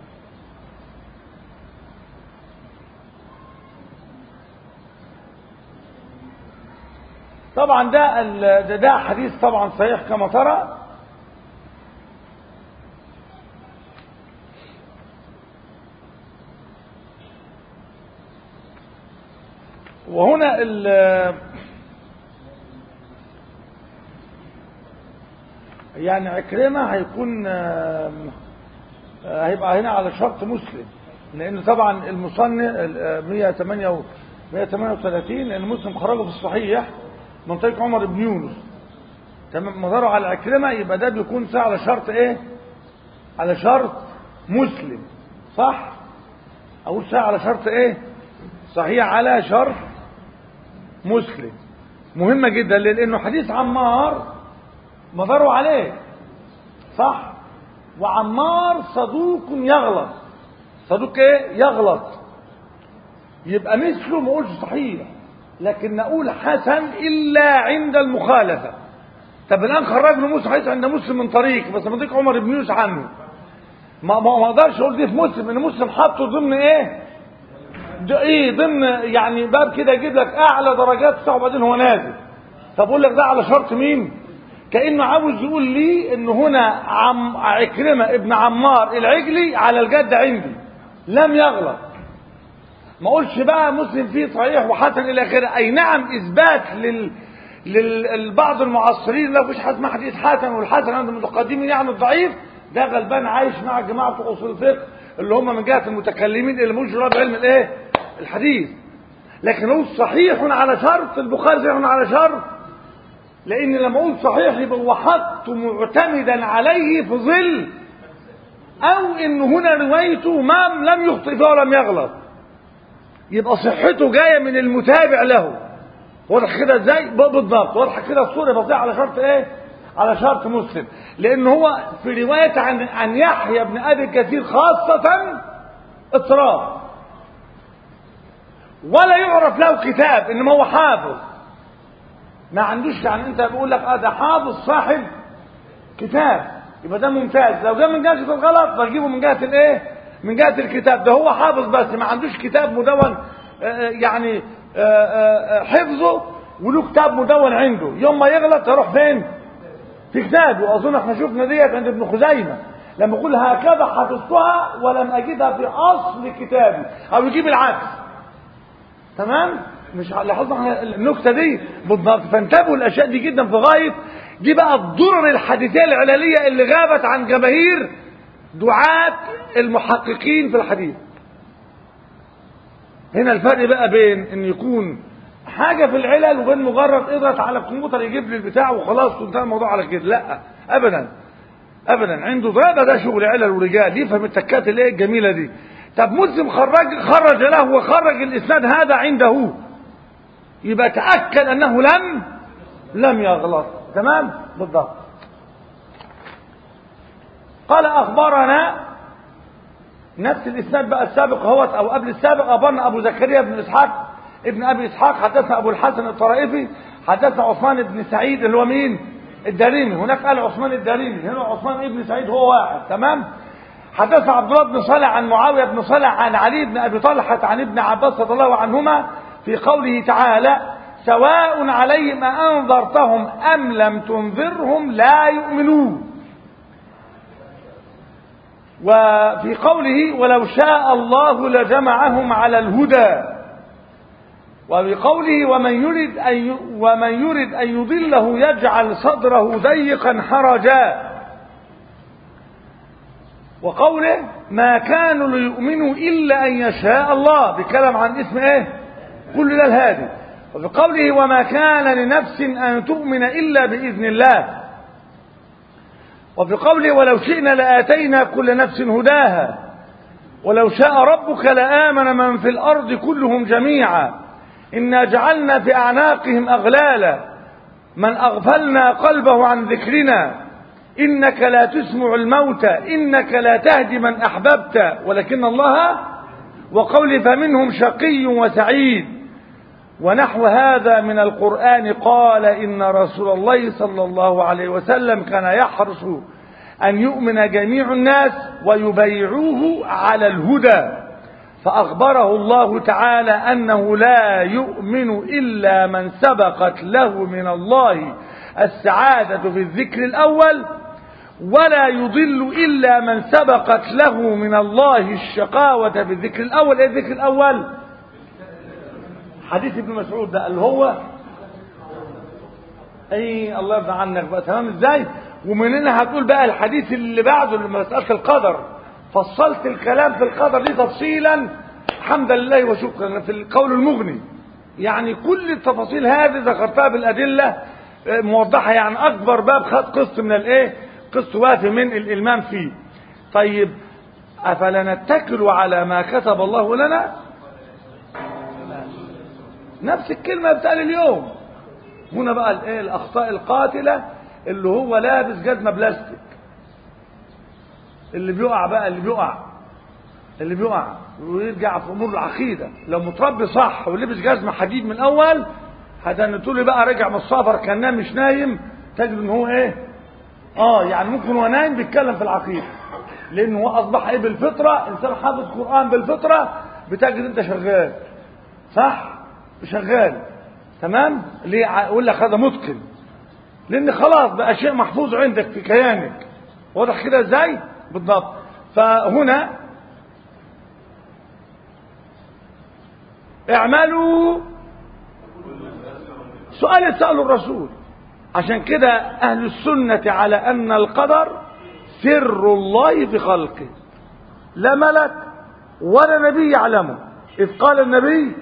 [SPEAKER 1] طبعا ده ده, ده حديث طبعا صحيح كما ترى وهنا ال يعني عكرمة هيكون هيبقى هنا على شرط مسلم لأن طبعا المصنف 138 لأن مسلم خرجه في الصحيح من طريق عمر بن يونس تمام مداره على عكرمة يبقى ده بيكون ساعة على شرط ايه على شرط مسلم صح اقول ساعة على شرط ايه صحيح على شرط مسلم مهمة جدا لانه حديث عمار مداره عليه صح وعمار صدوق يغلط صدوق ايه يغلط يبقى مثله ما اقولش صحيح لكن نقول حسن الا عند المخالفه طب الان خرجنا موسى حديث عند مسلم من طريق بس من طريق عمر بن يونس عنه ما ما اقدرش اقول دي في مسلم ان مسلم حاطه ضمن ايه ده ايه ضمن يعني باب كده يجيب لك اعلى درجات بتاعه وبعدين هو نازل طب اقول لك ده على شرط مين كانه عاوز يقول لي ان هنا عم عكرمه ابن عمار العجلي على الجد عندي لم يغلط ما اقولش بقى مسلم فيه صحيح وحسن الى اخره اي نعم اثبات لل للبعض المعاصرين لا فيش حد اسمها حديث حسن والحسن عند المتقدمين يعني الضعيف ده غلبان عايش مع جماعه بتوع اصول الفقه اللي هم من جهه المتكلمين اللي مش راب علم الايه الحديث لكن هو صحيح على شرط البخاري صحيح على شرط لان لما اقول صحيح يبقى وحدت معتمدا عليه في ظل او ان هنا روايته ما لم يخطئ فيها ولم يغلط يبقى صحته جايه من المتابع له واضح كده ازاي بالضبط واضح كده الصوره بسيطه على شرط ايه على شرط مسلم لان هو في روايه عن عن يحيى بن ابي كثير خاصه اضطراب ولا يعرف له كتاب انما هو حافظ ما عندوش يعني انت بقول لك اه ده حافظ صاحب كتاب يبقى ده ممتاز لو جه من جهه الغلط بجيبه من جهه الايه من جهه الكتاب ده هو حافظ بس ما عندوش كتاب مدون يعني حفظه وله كتاب مدون عنده يوم ما يغلط يروح فين في كتابه واظن احنا شفنا ديت عند ابن خزيمه لما يقول هكذا حفظتها ولم اجدها في اصل كتابي او يجيب العكس تمام مش لاحظنا النكته دي بالضبط فانتبهوا الاشياء دي جدا في غايه دي بقى الضرر الحديثيه العلاليه اللي غابت عن جماهير دعاة المحققين في الحديث هنا الفرق بقى بين ان يكون حاجه في العلل وبين مجرد اضغط على الكمبيوتر يجيب لي البتاع وخلاص وانتهى الموضوع على كده لا ابدا ابدا عنده ده ده شغل علل ورجال يفهم التكات اللي هي الجميله دي طب مسلم خرج خرج له وخرج الاسناد هذا عنده يبقى تاكد انه لم لم يغلط تمام بالضبط قال اخبرنا نفس الاسناد بقى السابق اهوت او قبل السابق اخبرنا ابو زكريا بن اسحاق ابن ابي اسحاق حدثنا ابو الحسن الطرائفي حدثنا عثمان بن سعيد اللي هو مين الدارمي هناك قال عثمان الدارمي هنا عثمان ابن سعيد هو واحد تمام حدثنا عبد الله بن صالح عن معاويه بن صالح عن علي بن ابي طلحه عن ابن عباس رضي الله عنهما في قوله تعالى سواء عليهم انذرتهم ام لم تنذرهم لا يؤمنون وفي قوله ولو شاء الله لجمعهم على الهدى وبقوله ومن يرد أن ومن يرد أن يضله يجعل صدره ضيقا حرجا وقوله ما كانوا ليؤمنوا إلا أن يشاء الله بكلام عن اسم ايه كل ده الهادي وبقوله وما كان لنفس أن تؤمن إلا بإذن الله وفي قوله ولو شئنا لآتينا كل نفس هداها ولو شاء ربك لآمن من في الأرض كلهم جميعا إنا جعلنا في أعناقهم أغلالا من أغفلنا قلبه عن ذكرنا إنك لا تسمع الموتى إنك لا تهدي من أحببت ولكن الله وقول فمنهم شقي وسعيد ونحو هذا من القرآن قال إن رسول الله صلى الله عليه وسلم كان يحرص أن يؤمن جميع الناس ويبيعوه على الهدى فأخبره الله تعالى أنه لا يؤمن إلا من سبقت له من الله السعادة في الذكر الأول ولا يضل إلا من سبقت له من الله الشقاوة في الذكر الأول إيه الذكر الأول حديث ابن مسعود ده اللي هو اي الله يرضى عنك بقى تمام ازاي ومن هنا هتقول بقى الحديث اللي بعده اللي مساله القدر فصلت الكلام في القدر دي تفصيلا حمدا لله وشكرا في القول المغني يعني كل التفاصيل هذه ذكرتها بالأدلة موضحة يعني أكبر باب خد قسط من الإيه قسط وافي من الإلمام فيه طيب أفلا نتكل على ما كتب الله لنا نفس الكلمة بتقال اليوم هنا بقى الايه الاخطاء القاتلة اللي هو لابس جزمة بلاستيك اللي بيقع بقى اللي بيقع اللي بيقع ويرجع في امور العقيدة لو متربي صح ولبس جزمة حديد من الاول هتنتوا لي بقى راجع من السفر كان نام مش نايم تجد ان هو ايه اه يعني ممكن هو نايم بيتكلم في العقيدة لانه هو اصبح ايه بالفطرة انسان حافظ قرآن بالفطرة بتجد انت شغال صح شغال تمام ليه اقول لك هذا متقن لان خلاص بقى شيء محفوظ عندك في كيانك واضح كده ازاي بالضبط فهنا اعملوا سؤال سأله الرسول عشان كده اهل السنة على ان القدر سر الله في خلقه لا ملك ولا نبي يعلمه اذ قال النبي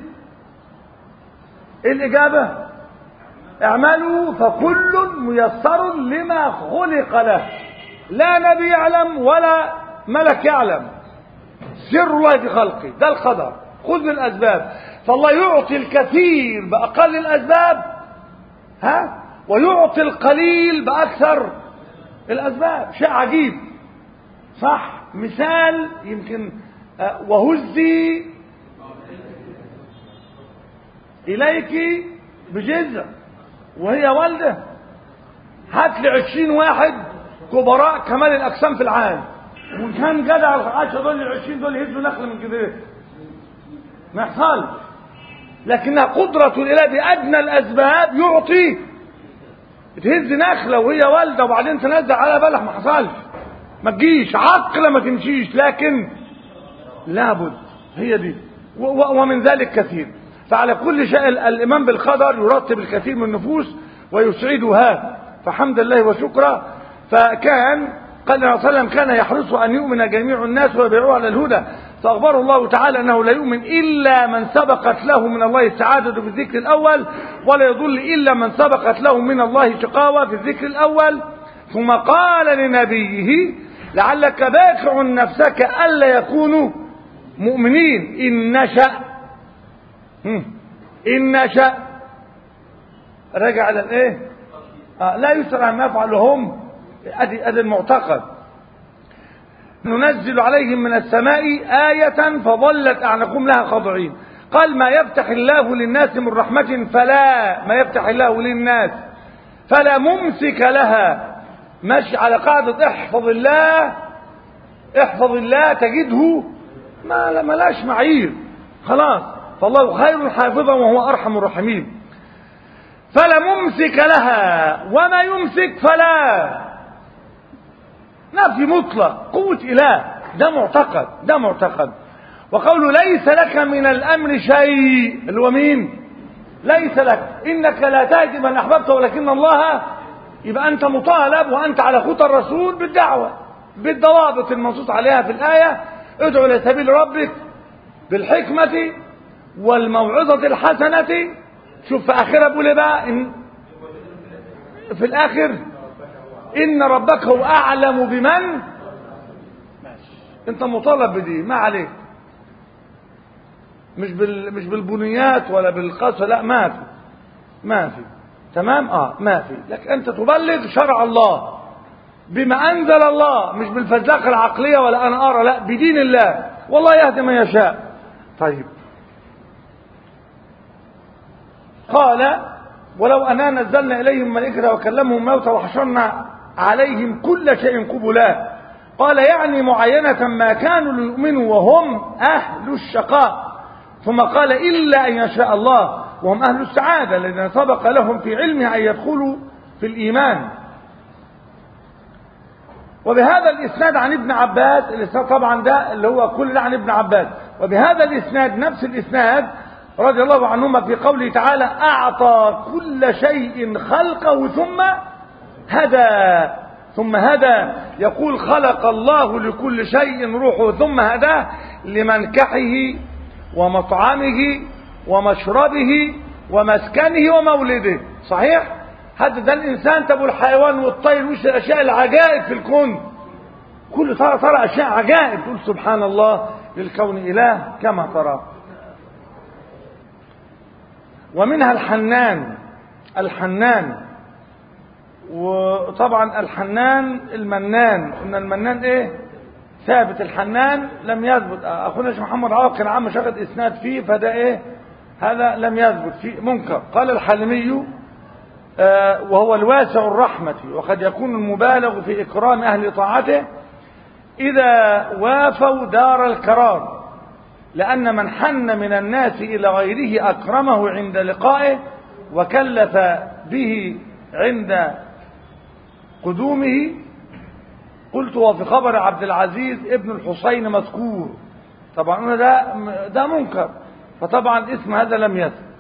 [SPEAKER 1] الإجابة اعملوا فكل ميسر لما خلق له لا نبي يعلم ولا ملك يعلم سر الله في خلقه ده القدر خذ بالأسباب فالله يعطي الكثير بأقل الأسباب ها ويعطي القليل بأكثر الأسباب شيء عجيب صح مثال يمكن وهزي إليك بجزع وهي والدة هات لي عشرين واحد كبراء كمال الأجسام في العالم وكان جدع العشرة دول العشرين دول يهزوا نخلة من كده ما يحصلش لكنها قدرة الإله بأدنى الأسباب يعطي تهز نخلة وهي والدة وبعدين تنزل على بلح ما حصلش ما تجيش عقلة ما تمشيش لكن لابد هي دي ومن ذلك كثير فعلى كل شيء الإيمان بالقدر يرتب الكثير من النفوس ويسعدها فحمد الله وشكرا فكان قال النبي صلى الله عليه وسلم كان يحرص أن يؤمن جميع الناس ويبيعوه على الهدى فأخبره الله تعالى أنه لا يؤمن إلا من سبقت له من الله السعادة في الذكر الأول ولا يضل إلا من سبقت له من الله شقاوة في الذكر الأول ثم قال لنبيه لعلك باخع نفسك ألا يكونوا مؤمنين إن نشأ إن نشأ رجع على الايه آه لا يسرع ما يفعلهم ادي ادي المعتقد ننزل عليهم من السماء آية فظلت أعنقهم لها خاضعين قال ما يفتح الله للناس من رحمة فلا ما يفتح الله للناس فلا ممسك لها ماشي على قاعدة احفظ الله احفظ الله تجده ما ملاش معايير خلاص فالله خير حافظا وهو أرحم الراحمين فلا ممسك لها وما يمسك فلا نفي مطلق قوة إله ده معتقد ده معتقد وقوله ليس لك من الأمر شيء اللي هو مين ليس لك إنك لا تهدي من أحببت ولكن الله يبقى أنت مطالب وأنت على خطى الرسول بالدعوة بالضوابط المنصوص عليها في الآية ادعو إلى سبيل ربك بالحكمة والموعظة الحسنة شوف في آخرها بيقول إيه بقى إن في الآخر إن ربك هو أعلم بمن أنت مطالب بدي ما عليك مش بال مش بالبنيات ولا بالقسوة لا ما في ما في تمام اه ما في لكن انت تبلغ شرع الله بما انزل الله مش بالفزلقه العقليه ولا انا ارى لا بدين الله والله يهدي من يشاء طيب قال ولو أنا نزلنا إليهم ملائكة وكلمهم موتى وحشرنا عليهم كل شيء قبلا قال يعني معينة ما كانوا ليؤمنوا وهم أهل الشقاء ثم قال إلا أن يشاء الله وهم أهل السعادة الذين سبق لهم في علمه أن يدخلوا في الإيمان وبهذا الإسناد عن ابن عباس الإسناد طبعا ده اللي هو كل ده عن ابن عباس وبهذا الإسناد نفس الإسناد رضي الله عنهما في قوله تعالى أعطى كل شيء خلقه ثم هدى ثم هدى يقول خلق الله لكل شيء روحه ثم هداه لمنكحه ومطعمه ومشربه ومسكنه ومولده صحيح هذا ده الإنسان طب والحيوان والطير وش الأشياء العجائب في الكون كل ترى ترى أشياء عجائب تقول سبحان الله للكون إله كما ترى ومنها الحنان الحنان وطبعا الحنان المنان قلنا المنان ايه ثابت الحنان لم يثبت اخونا الشيخ محمد عوض كان عم شغل اسناد فيه فده ايه هذا لم يثبت فيه منكر قال الحلمي آه وهو الواسع الرحمة وقد يكون المبالغ في إكرام أهل طاعته إذا وافوا دار الكرار لأن من حن من الناس إلى غيره أكرمه عند لقائه وكلف به عند قدومه قلت وفي خبر عبد العزيز ابن الحسين مذكور طبعا ده ده منكر فطبعا اسم هذا لم يثبت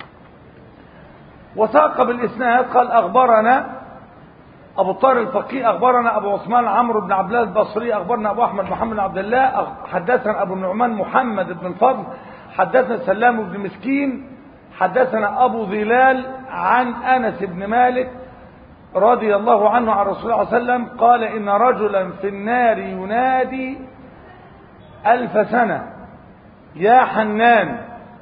[SPEAKER 1] وساق بالاسناد قال اخبرنا ابو الطاهر الفقيه اخبرنا ابو عثمان عمرو بن عبد الله البصري اخبرنا ابو احمد محمد بن عبد الله حدثنا ابو النعمان محمد بن الفضل حدثنا سلام بن مسكين حدثنا ابو ظلال عن انس بن مالك رضي الله عنه عن رسول الله صلى الله عليه وسلم قال إن رجلا في النار ينادي ألف سنة يا حنان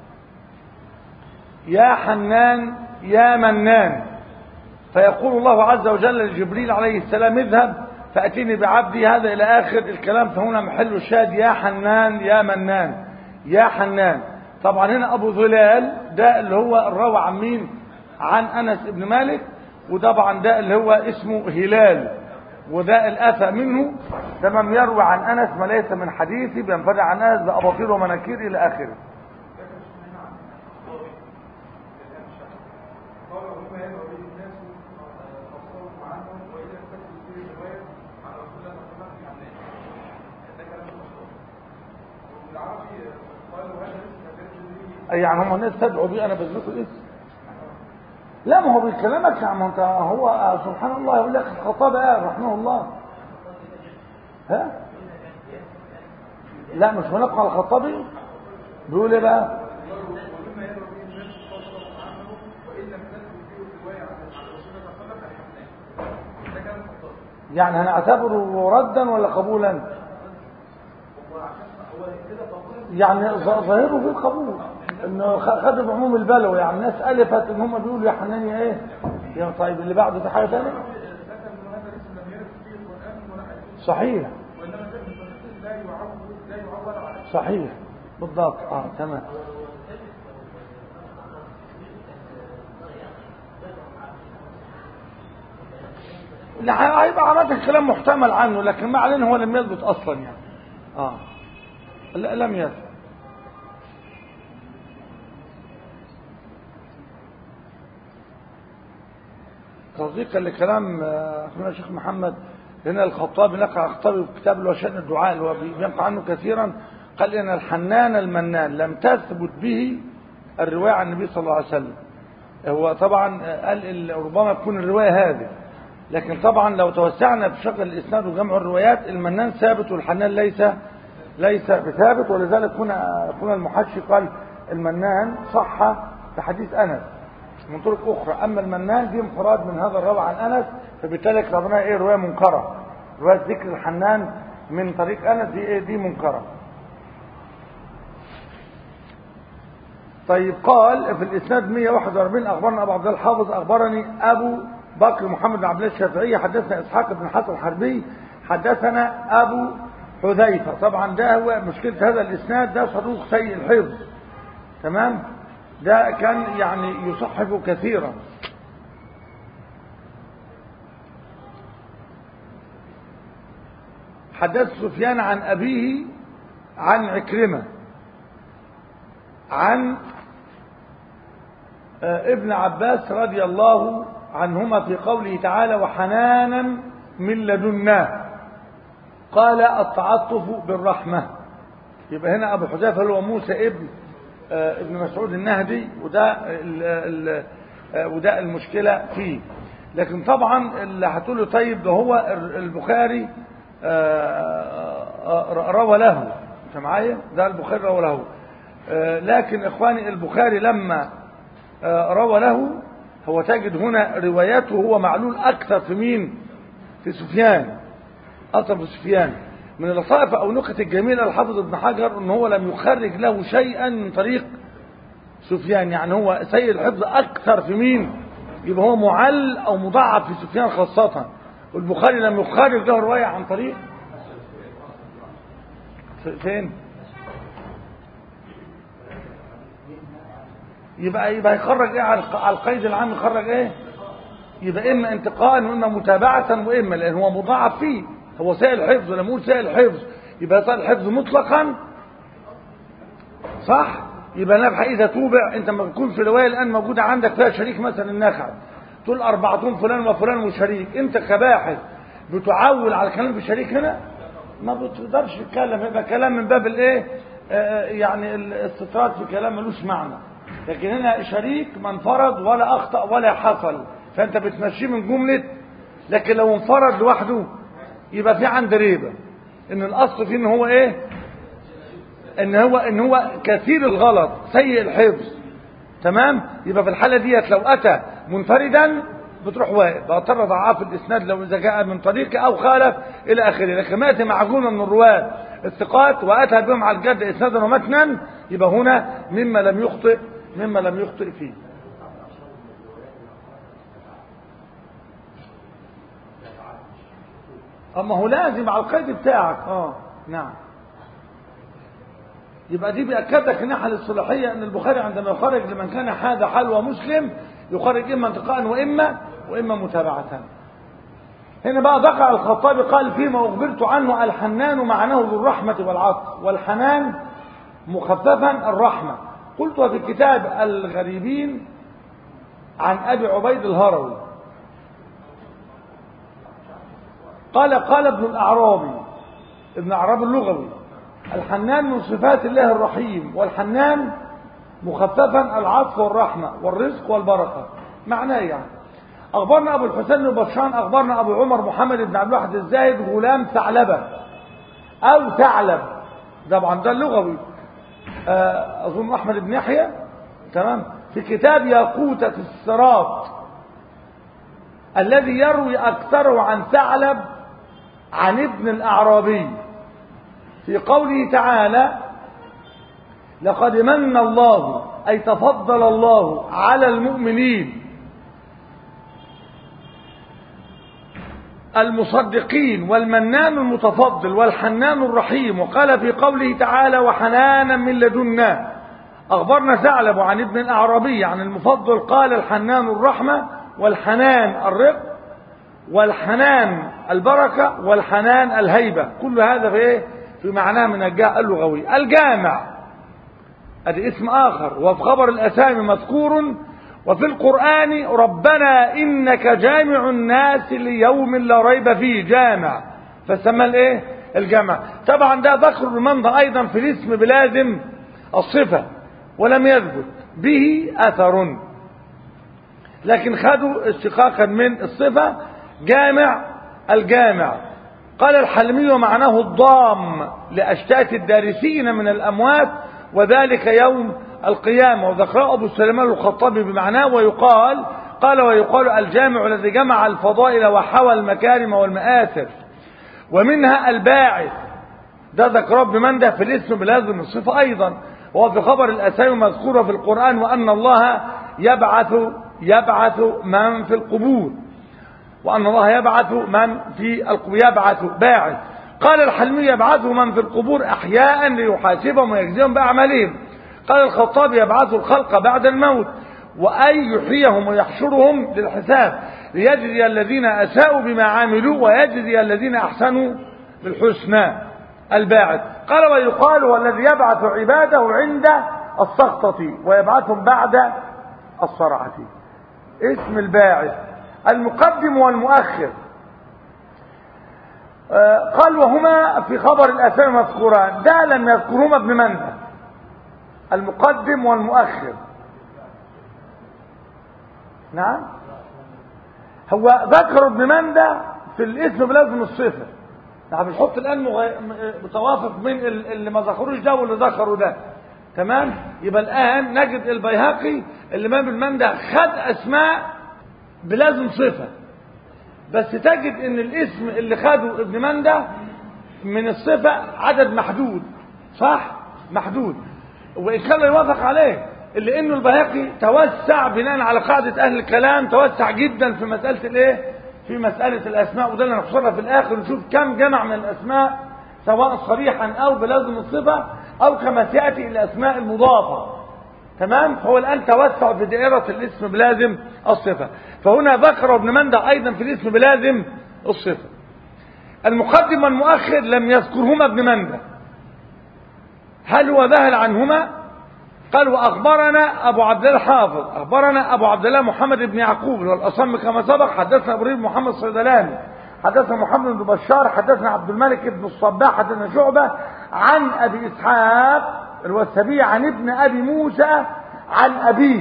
[SPEAKER 1] يا حنان يا منان فيقول الله عز وجل لجبريل عليه السلام اذهب فأتيني بعبدي هذا إلى آخر الكلام فهنا محل الشاهد يا حنان يا منان يا حنان طبعا هنا أبو ظلال ده اللي هو الروى عن مين عن أنس بن مالك وطبعا ده اللي هو اسمه هلال وده الأثى منه تمام يروي عن أنس ما ليس من حديثي بينفرد عن أنس بأباطير ومناكير إلى آخره يعني هم الناس تدعوا بي انا بذكر اسم لا ما هو بيكلمك يا عم انت هو سبحان الله يقول لك الخطاب قال رحمه الله ها لا مش هناك على الخطابي بيقول ايه بقى يعني هنعتبره ردا ولا قبولا يعني ظاهره في القبول انه خدوا بعموم البلو يعني الناس الفت ان هم بيقولوا يا حنان يا ايه يا طيب اللي بعده في حاجه ثانيه صحيح صحيح بالضبط اه تمام لا هيبقى عامة الكلام محتمل عنه لكن ما علينا هو لم يثبت اصلا يعني اه لا لم يثبت تصديقا لكلام اخونا الشيخ محمد هنا الخطابي نقل الخطابي في كتاب الوشان الدعاء اللي هو بينقل عنه كثيرا قال ان الحنان المنان لم تثبت به الروايه عن النبي صلى الله عليه وسلم هو طبعا قال ربما تكون الروايه هذه لكن طبعا لو توسعنا في شكل الاسناد وجمع الروايات المنان ثابت والحنان ليس ليس بثابت ولذلك هنا هنا المحشي قال المنان صح في حديث انس من طرق اخرى اما المنان دي انفراد من هذا الراوي عن انس فبالتالي كتبناها ايه روايه منكره روايه ذكر الحنان من طريق انس دي ايه دي منكره طيب قال في الاسناد 141 اخبرنا ابو عبد الله الحافظ اخبرني ابو بكر محمد بن عبد الله الشافعي حدثنا اسحاق بن حسن الحربي حدثنا ابو حذيفه طبعا ده هو مشكله هذا الاسناد ده صدوق سيء الحفظ تمام ده كان يعني يصحف كثيرا حدث سفيان عن أبيه عن عكرمة عن ابن عباس رضي الله عنهما في قوله تعالى وحنانا من لدنا قال التعطف بالرحمة يبقى هنا أبو حذيفة هو موسى ابن ابن مسعود النهدي وده ال ال وده المشكلة فيه لكن طبعا اللي هتقول له طيب ده هو البخاري روى له انت معايا ده البخاري روى له آه، لكن إخواني البخاري لما آه، روى له هو تجد هنا رواياته هو معلول أكثر في مين في سفيان أكثر في سفيان من اللطائف أو نكت الجميلة الحافظ ابن حجر أنه هو لم يخرج له شيئا من طريق سفيان يعني هو سيء الحفظ أكثر في مين يبقى هو معل أو مضاعف في سفيان خاصة والبخاري لم يخرج له رواية عن طريق فين يبقى يبقى يخرج ايه على على القيد العام يخرج ايه يبقى اما انتقاء واما متابعه واما لان هو مضاعف فيه هو سائل الحفظ لما اقول سائل الحفظ يبقى سائل الحفظ مطلقا صح يبقى نبحث اذا توبع انت ما بتكون في روايه الان موجوده عندك فيها شريك مثلا النخع تقول اربعتهم فلان وفلان وشريك انت كباحث بتعول على كلام في الشريك هنا ما بتقدرش تتكلم يبقى كلام من باب الايه آه، يعني الاستطراد في كلام ملوش معنى لكن هنا شريك ما انفرد ولا اخطا ولا حصل فانت بتمشيه من جمله لكن لو انفرد لوحده يبقى في عند ريبه ان الاصل فيه ان هو ايه ان هو ان هو كثير الغلط سيء الحفظ تمام يبقى في الحاله ديت لو اتى منفردا بتروح واقف بضطر ضعاف الاسناد لو اذا جاء من طريق او خالف الى اخره لكن ما ياتي معجونه من الرواه الثقات واتى بهم على الجد اسنادا ومتنا يبقى هنا مما لم يخطئ مما لم يخطئ فيه اما هو لازم على القيد بتاعك اه نعم يبقى دي بيأكد لك الناحية الاصطلاحية ان البخاري عندما يخرج لمن كان حاد حلوى مسلم يخرج اما انتقاء واما واما متابعة هنا بقى ذكر الخطابي قال فيما اخبرت عنه الحنان معناه ذو الرحمة والعطف والحنان مخففا الرحمة قلت في كتاب الغريبين عن ابي عبيد الهروي قال قال ابن الاعرابي ابن اعرابي اللغوي الحنان من صفات الله الرحيم والحنان مخففا العطف والرحمة والرزق والبركة معناه يعني أخبرنا أبو الحسين بن بشان أخبرنا أبو عمر محمد بن عبد الواحد الزاهد غلام ثعلبة أو ثعلب طبعا ده اللغوي أظن أحمد بن يحيى تمام في كتاب ياقوتة الصراط الذي يروي أكثره عن ثعلب عن ابن الأعرابي في قوله تعالى لقد من الله أي تفضل الله على المؤمنين المصدقين والمنان المتفضل والحنان الرحيم وقال في قوله تعالى وحنانا من لدنا أخبرنا ثعلب عن ابن الأعرابي عن المفضل قال الحنان الرحمة والحنان الرق والحنان البركة والحنان الهيبة كل هذا في ايه في معناه من الجاء اللغوي الجامع هذا اسم آخر وفي خبر الأسامي مذكور وفي القرآن ربنا إنك جامع الناس ليوم لا ريب فيه جامع فسمى الايه الجامع طبعا ده ذكر المنضى أيضا في الاسم بلازم الصفة ولم يثبت به أثر لكن خدوا اشتقاقا من الصفة جامع الجامع قال الحلمي ومعناه الضام لأشتات الدارسين من الأموات وذلك يوم القيامة وذكره أبو سليمان الخطابي بمعناه ويقال قال ويقال الجامع الذي جمع الفضائل وحوى المكارم والمآثر ومنها الباعث ده ذكره بمن ده في الاسم بلازم الصفة أيضا وهو في خبر الأسامي مذكورة في القرآن وأن الله يبعث يبعث من في القبور وأن الله يبعث من في القبور يبعث باعث قال الحلمي يبعث من في القبور أحياء ليحاسبهم ويجزيهم بأعمالهم قال الخطاب يبعث الخلق بعد الموت وأي يحييهم ويحشرهم للحساب ليجزي الذين أساءوا بما عملوا ويجزي الذين أحسنوا بالحسنى الباعث قال ويقال هو الذي يبعث عباده عند السخطة ويبعثهم بعد الصرعة اسم الباعث المقدم والمؤخر قال وهما في خبر الأسامي مذكوران ده لم يذكرهما ابن منده المقدم والمؤخر نعم هو ذكر ابن منده في الاسم بلازم الصفه يعني بنحط الان مغي... متوافق بين اللي ما ذكروش ده واللي ذكروا ده تمام يبقى الآن نجد البيهقي الإمام المندى خد أسماء بلازم صفة بس تجد ان الاسم اللي خده ابن مندى من الصفة عدد محدود صح محدود وإن كان يوافق عليه اللي انه البيهقي توسع بناء على قاعدة اهل الكلام توسع جدا في مسألة الايه في مسألة الاسماء وده اللي هنحصرها في الاخر نشوف كم جمع من الاسماء سواء صريحا او بلازم الصفة او كما سيأتي الاسماء المضافة تمام فهو الان توسع في دائرة الاسم بلازم الصفة فهنا ذكر ابن مندى ايضا في الاسم بلازم الصفة المقدم والمؤخر لم يذكرهما ابن مندى هل هو ذهل عنهما قال واخبرنا ابو عبد الله الحافظ اخبرنا ابو عبد الله محمد بن يعقوب والاصم كما سبق حدثنا ابراهيم محمد الصيدلاني حدثنا محمد بن بشار حدثنا عبد الملك بن الصباح حدثنا شعبه عن ابي اسحاق الوسبي عن ابن ابي موسى عن ابيه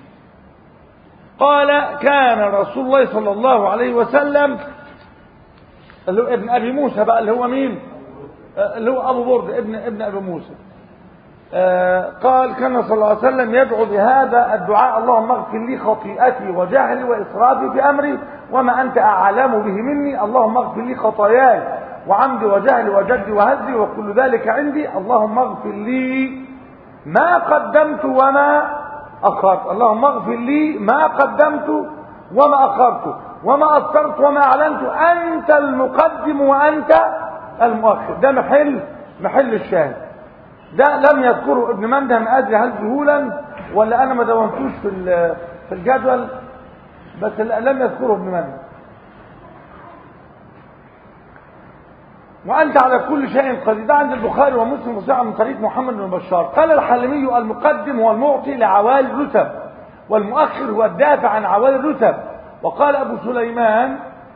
[SPEAKER 1] قال كان رسول الله صلى الله عليه وسلم اللي هو ابن ابي موسى بقى اللي هو مين اللي هو ابو برد ابن ابن ابي موسى آه قال كان صلى الله عليه وسلم يدعو بهذا الدعاء اللهم اغفر لي خطيئتي وجهلي واسرافي في امري وما انت اعلم به مني اللهم اغفر لي خطاياي وعمدي وجهلي وجدي وهزي وكل ذلك عندي اللهم اغفر لي ما قدمت وما اخرت اللهم اغفر لي ما قدمت وما اخرت وما اثرت وما اعلنت انت المقدم وانت المؤخر ده محل محل الشاهد ده لم يذكره ابن منده ما ادري هل ذهولا ولا انا ما دونتوش في في الجدول بس لم يذكره ابن منده وانت على كل شيء قدير ده عند البخاري ومسلم وصحيح من طريق محمد بن بشار قال الحلمي المقدم هو المعطي لعوالي الرتب والمؤخر هو الدافع عن عوالي الرتب وقال ابو سليمان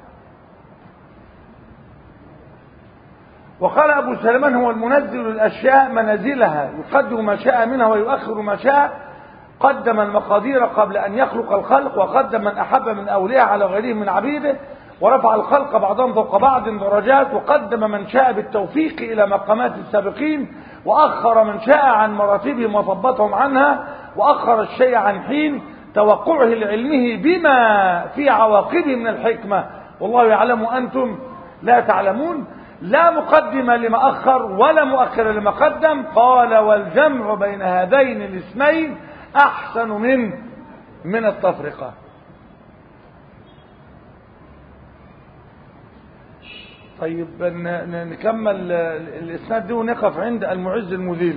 [SPEAKER 1] وقال أبو سلمان هو المنزل الأشياء منازلها يقدم ما شاء منها ويؤخر ما شاء قدم المقادير قبل أن يخلق الخلق وقدم من أحب من أولياء على غيرهم من عبيده ورفع الخلق بعضهم فوق بعض درجات وقدم من شاء بالتوفيق إلى مقامات السابقين وأخر من شاء عن مراتبهم وثبتهم عنها وأخر الشيء عن حين توقعه لعلمه بما في عواقبه من الحكمة والله يعلم أنتم لا تعلمون لا مقدم لما أخر ولا مؤخر لما قدم قال والجمع بين هذين الاسمين أحسن من من التفرقة طيب نكمل الإسناد دي ونقف عند المعز المذيل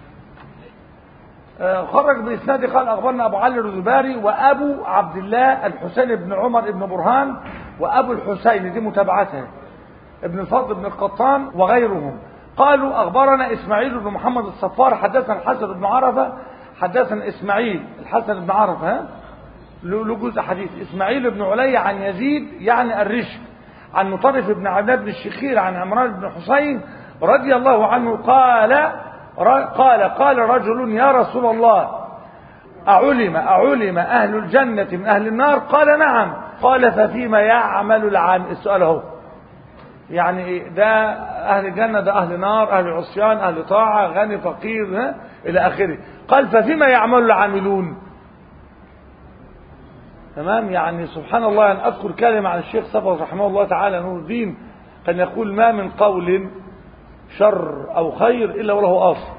[SPEAKER 1] خرج بإسناد قال أخبرنا أبو علي الرزباري وأبو عبد الله الحسين بن عمر بن برهان وأبو الحسين دي متابعتها ابن الفضل بن القطان وغيرهم قالوا أخبرنا إسماعيل بن محمد الصفار حدثنا الحسن بن عرفة حدثنا إسماعيل الحسن بن عرفة ها له جزء حديث إسماعيل بن علي عن يزيد يعني الرشد عن مطرف بن عباد بن الشخير عن عمران بن حسين رضي الله عنه قال قال قال رجل يا رسول الله أعلم أعلم أهل الجنة من أهل النار قال نعم قال ففيما يعمل العام السؤال هو يعني ده أهل الجنة ده أهل نار أهل عصيان أهل طاعة غني فقير ها إلى آخره قال ففيما يعمل العاملون تمام يعني سبحان الله أن أذكر كلمة عن الشيخ صفوت رحمه الله تعالى نور الدين كان يقول ما من قول شر أو خير إلا وله أصل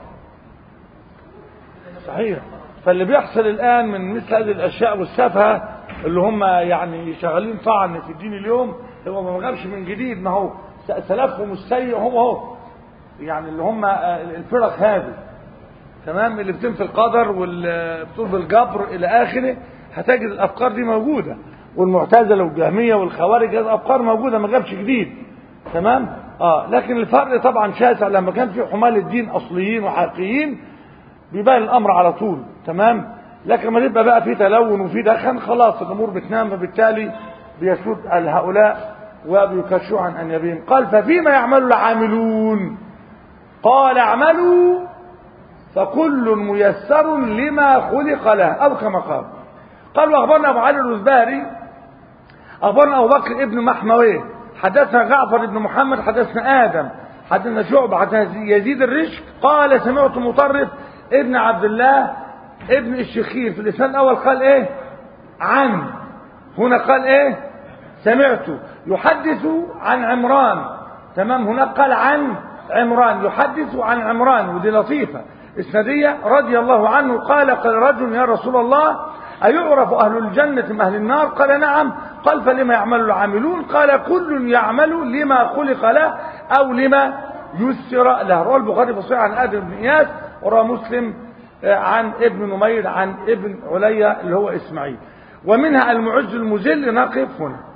[SPEAKER 1] صحيح فاللي بيحصل الآن من مثل هذه الأشياء والسفهة اللي هم يعني شغالين طعن في الدين اليوم هو ما غابش من جديد ما هو سلفهم السيء هو هو يعني اللي هم الفرق هذه تمام اللي بتنفي القدر واللي بتقول بالجبر الى اخره هتجد الافكار دي موجوده والمعتزله والجهميه والخوارج هذه افكار موجوده ما جابش جديد تمام اه لكن الفرق طبعا شاسع لما كان في حمال الدين اصليين وحقيقيين بيبان الامر على طول تمام لكن لما تبقى بقى في تلون وفي دخن خلاص الامور بتنام فبالتالي بيسود هؤلاء وبيكشوا عن أنيابهم قال ففيما يعمل العاملون قال اعملوا فكل ميسر لما خلق له أو كما قال قال وأخبرنا أبو علي الرزباري أخبرنا أبو بكر ابن محمويه حدثنا جعفر بن محمد حدثنا آدم حدثنا شعبة حدثنا يزيد الرشك قال سمعت مطرف ابن عبد الله ابن الشخير في الإسناد الأول قال إيه عن هنا قال إيه سمعت يحدث عن عمران تمام هناك قال عن عمران يحدث عن عمران ودي لطيفة إسنادية رضي الله عنه قال قال رجل يا رسول الله أيعرف أهل الجنة من أهل النار قال نعم قال فلما يعمل العاملون قال كل يعمل لما خلق له أو لما يسر له رواه البخاري في الصحيح عن آدم بن إياس ورواه مسلم عن ابن نمير عن ابن عليا اللي هو إسماعيل ومنها المعز المذل نقف هنا